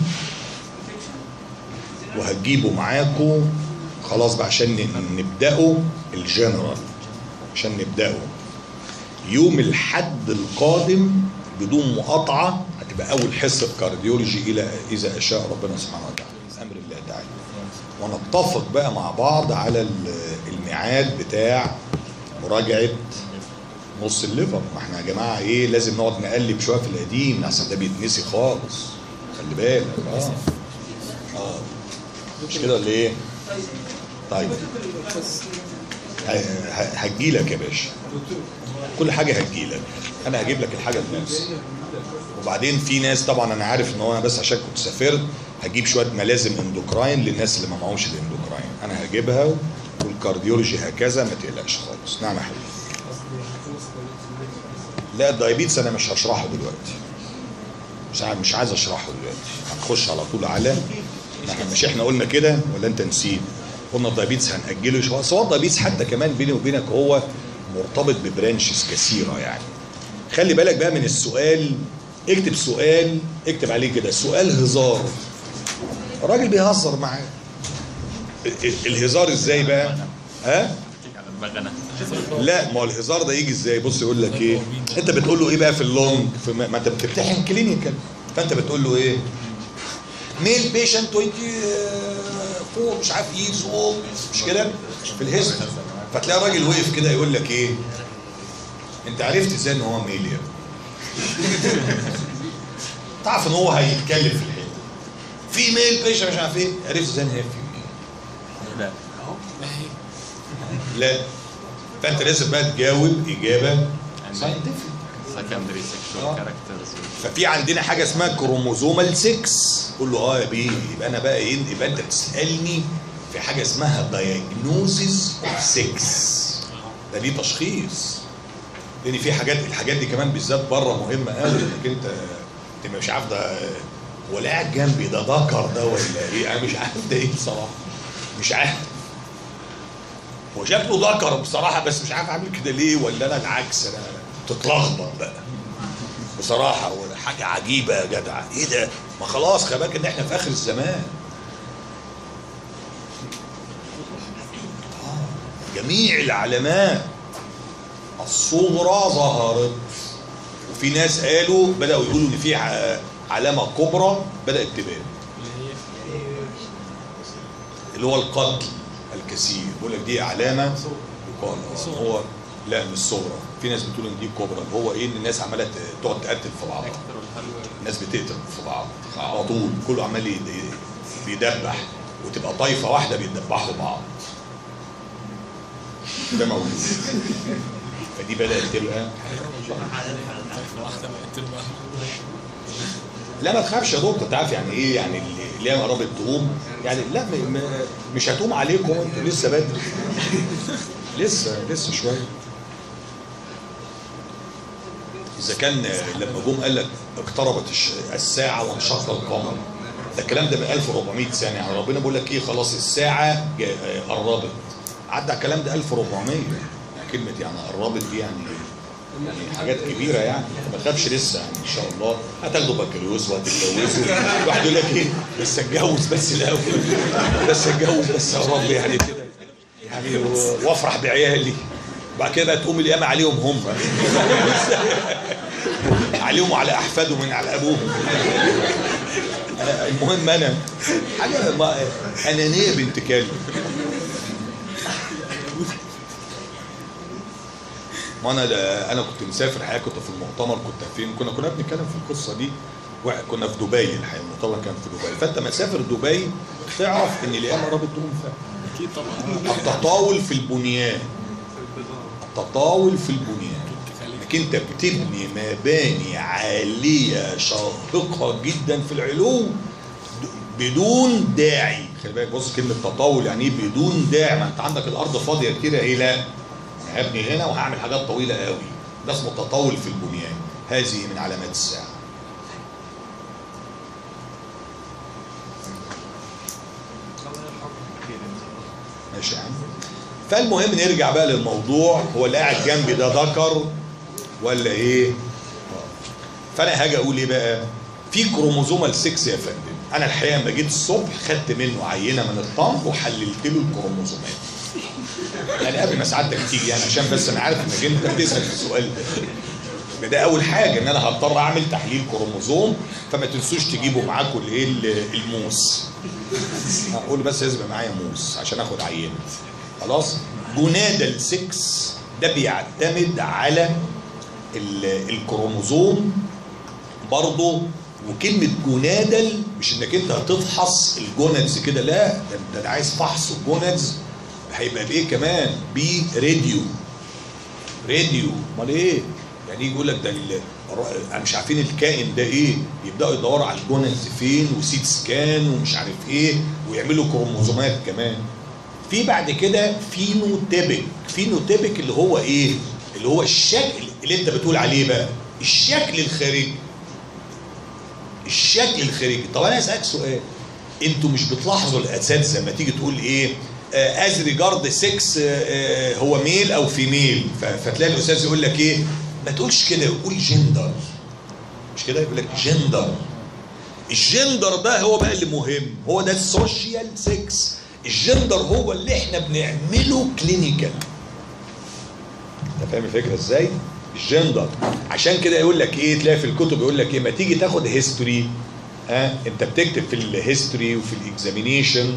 وهتجيبوا معاكم خلاص بقى عشان ن- نبداوا الجنرال عشان نبداوا يوم الحد القادم بدون مقاطعه هتبقى اول حصه كارديولوجي الى اذا اشاء ربنا سبحانه وتعالى امر الله تعالى ونتفق بقى مع بعض على ال- الميعاد بتاع مراجعه نص الليفر ما احنا يا جماعه ايه لازم نقعد نقلب شويه في القديم احسن ده بيتنسي خالص خلي بالك اه اه مش كده ولا ايه؟ طيب هتجيلك يا باشا كل حاجه هتجيلك انا هجيب لك الحاجه بنفسي وبعدين في ناس طبعا انا عارف ان هو انا بس عشان كنت سافرت هجيب شويه ملازم اندوكراين للناس اللي ما معهمش الاندوكراين انا هجيبها والكارديولوجي هكذا ما تقلقش خالص نعم يا حبيبي لا الدايابيتس انا مش هشرحه دلوقتي مش عايز مش عايز اشرحه دلوقتي هنخش على طول على احنا مش احنا قلنا كده ولا انت نسيت قلنا الدايابيتس هنأجله شويه بس هو الدايابيتس حتى كمان بيني وبينك هو مرتبط ببرانشز كثيره يعني خلي بالك بقى من السؤال اكتب سؤال اكتب عليه كده سؤال هزار الراجل بيهزر معاك ال- ال- الهزار ازاي بقى ها على دماغنا لا ما هو الهزار ده يجي ازاي بص يقول لك ايه انت بتقول له ايه بقى في اللونج في ما ما انت بتمتحن كلينيكال فانت بتقول له ايه ميل بيشنت 20 فوق مش عارف ييرز اولد مش كده في الهيستوري فتلاقي الراجل وقف كده يقول لك ايه انت عرفت ازاي ان هو ميل يا تعرف ان هو هيتكلم في الحته في ميل بيشنت مش عارف ايه عرفت ازاي ان هي في لا لا فانت لازم بقى تجاوب اجابه ساينتفك secondary sexual آه. characters ففي عندنا حاجه اسمها كروموزومال 6 قول له اه يا بيه يبقى انا بقى ايه يبقى انت بتسالني في حاجه اسمها دايجنوزيس اوف 6 ده دي تشخيص لان في حاجات الحاجات دي كمان بالذات بره مهمه قوي انك انت تبقى مش عارف ده هو اللي قاعد جنبي ده ذكر ده ولا ايه انا مش عارف ده ايه بصراحه مش عارف هو شكله ذكر بصراحه بس مش عارف اعمل كده ليه ولا انا العكس انا تتلخبط بقى بصراحه ولا حاجه عجيبه يا جدع ايه ده ما خلاص خلي بالك ان احنا في اخر الزمان آه، جميع العلامات الصغرى ظهرت وفي ناس قالوا بداوا يقولوا ان في ع- علامه كبرى بدات تبان اللي هو القتل الكثير بيقول لك دي علامه يقال آه، هو لا مش صغرى في ناس بتقول ان دي كبرى اللي هو ايه ان الناس عماله ت- تقعد تقتل في بعضها الناس بتقتل في بعض على طول كله عمال يد- بيدبح وتبقى طايفه واحده بيدبحوا بعض ده موجود فدي بدات تبقى لا ما تخافش يا دكتور تعرف يعني ايه يعني اللي- اللي هي قربت تقوم يعني لا م- م- مش هتقوم عليكم انتوا لسه بدري لسه لسه شويه اذا كان لما جم قال لك اقتربت الش- الساعه وانشق القمر ده الكلام ده من 1400 سنه يعني ربنا بيقول لك ايه خلاص الساعه جا- قربت عدى على الكلام ده 1400 يعني كلمه يعني قربت دي يعني يعني حاجات كبيره يعني ما تخافش لسه يعني ان شاء الله هتاخدوا بكالوريوس وهتتجوزوا واحد يقول لك ايه بس اتجوز بس الاول بس اتجوز بس يا رب يعني كده يعني و- وافرح بعيالي بعد كده بقى تقوم القيامه عليهم هم عليهم وعلى احفادهم من على ابوهم أنا المهم انا حاجه ما انانيه بنت كلب ما انا انا كنت مسافر الحقيقه كنت في المؤتمر كنت فين كنا كنا بنتكلم في القصه دي واحد- كنا في دبي الحقيقه المؤتمر كان في دبي فانت ما تسافر دبي تعرف ان القيامه قربت تقوم فعلا اكيد طبعا التطاول في البنيان التطاول في البنيان انك انت بتبني مباني عاليه شاهقه جدا في العلو د- بدون داعي خلي بالك بص كلمه تطاول يعني ايه بدون داعي ما انت عندك الارض فاضيه كده ايه لا انا هبني هنا وهعمل حاجات طويله قوي ده اسمه تطاول في البنيان هذه من علامات الساعه ماشي يا عم فالمهم نرجع بقى للموضوع هو اللي قاعد جنبي ده ذكر ولا ايه فانا هاجي اقول ايه بقى في كروموزومال 6 يا فندم انا الحقيقه لما جيت الصبح خدت منه عينه من الطنب وحللت له الكروموزومات يعني قبل ما سعادتك تيجي يعني عشان بس انا عارف انك انت بتسال في السؤال ده يبقى ده اول حاجه ان انا هضطر اعمل تحليل كروموزوم فما تنسوش تجيبوا معاكم الايه ال- الموس هقول بس لازم يبقى معايا موس عشان اخد عينه خلاص جونادال 6 ده بيعتمد على ال- الكروموزوم برضه وكلمة جونادل مش انك انت هتفحص الجونادز كده لا ده انت عايز فحص الجونادز هيبقى بايه كمان براديو راديو امال ايه يعني يجي يقول لك ده ال- الر- انا مش عارفين الكائن ده ايه يبداوا يدوروا على الجونز فين وسيت سكان ومش عارف ايه ويعملوا كروموزومات كمان في بعد كده فينوتيبك فينوتيبك اللي هو ايه اللي هو الشكل اللي انت بتقول عليه بقى الشكل الخارجي الشكل الخارجي طب انا اسالك سؤال انتوا مش بتلاحظوا الاساتذه لما تيجي تقول ايه از ريجارد 6 هو ميل او فيميل فتلاقي الاستاذ يقول لك ايه ما تقولش كده قول جندر مش كده يقول لك جندر الجندر ده هو بقى اللي مهم هو ده السوشيال 6 الجندر هو اللي احنا بنعمله كلينيكال انت فاهم الفكره ازاي الجندر عشان كده يقول لك ايه تلاقي في الكتب يقول لك ايه ما تيجي تاخد هيستوري ها انت بتكتب في الهيستوري وفي الاكزامينيشن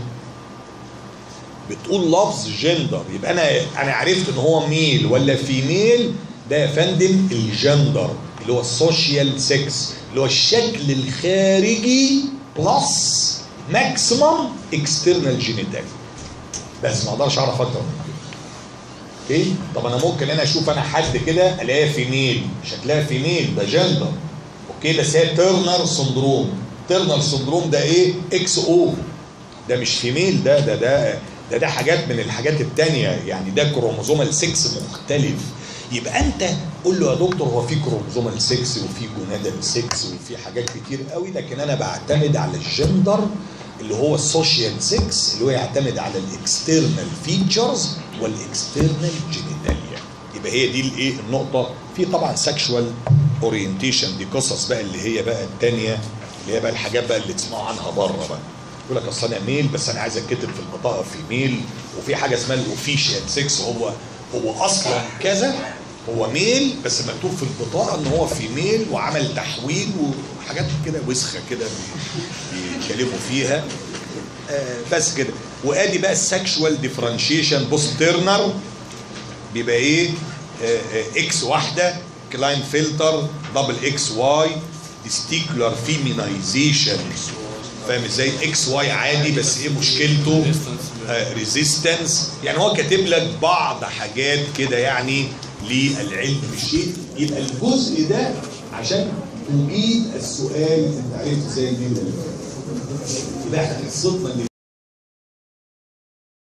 بتقول لفظ جندر يبقى انا انا عرفت ان هو ميل ولا فيميل ده يا فندم الجندر اللي هو السوشيال 6 اللي هو الشكل الخارجي بلس ماكسيمم اكسترنال جينيتال بس ما اقدرش اعرف اكتر من كده اوكي طب انا ممكن انا اشوف انا حد كده الاقيها فيميل شكلها فيميل ده جندر اوكي بس هي تيرنر سندروم تيرنر سندروم ده ايه اكس او ده مش فيميل ده ده ده ده ده حاجات من الحاجات التانية يعني ده كروموزومال 6 مختلف يبقى انت قول له يا دكتور هو في كروموزومال 6 وفي جونادال 6 وفي حاجات كتير قوي لكن انا بعتمد على الجندر اللي هو السوشيال 6 اللي هو يعتمد على الاكسترنال فيتشرز والاكسترنال جينيتاليا يبقى هي دي الايه النقطه في طبعا سكشوال اورينتيشن دي قصص بقى اللي هي بقى الثانيه اللي هي بقى الحاجات بقى اللي تسمعوا عنها بره بقى يقول لك اصل انا ميل بس انا عايز اتكتب في البطاقه في ميل وفي حاجه اسمها الاوفيشال 6 هو هو اصلا كذا هو ميل بس مكتوب في البطاقه ان هو في ميل وعمل تحويل وحاجات كده وسخه كده بي- بيتكلموا فيها آه بس كده وادي بقى السكشوال ديفرنشيشن بص تيرنر بيبقى ايه آه، آه، اكس واحده كلاين فلتر دبل اكس واي ديستيكولار فيمينايزيشن فاهم ازاي اكس واي عادي بس ايه مشكلته ريزيستنس يعني هو كاتب لك بعض حاجات كده يعني للعلم بالشيء يبقى الجزء ده عشان تجيب السؤال انت عرفت ازاي الميل ده يبقى احنا قصتنا اللي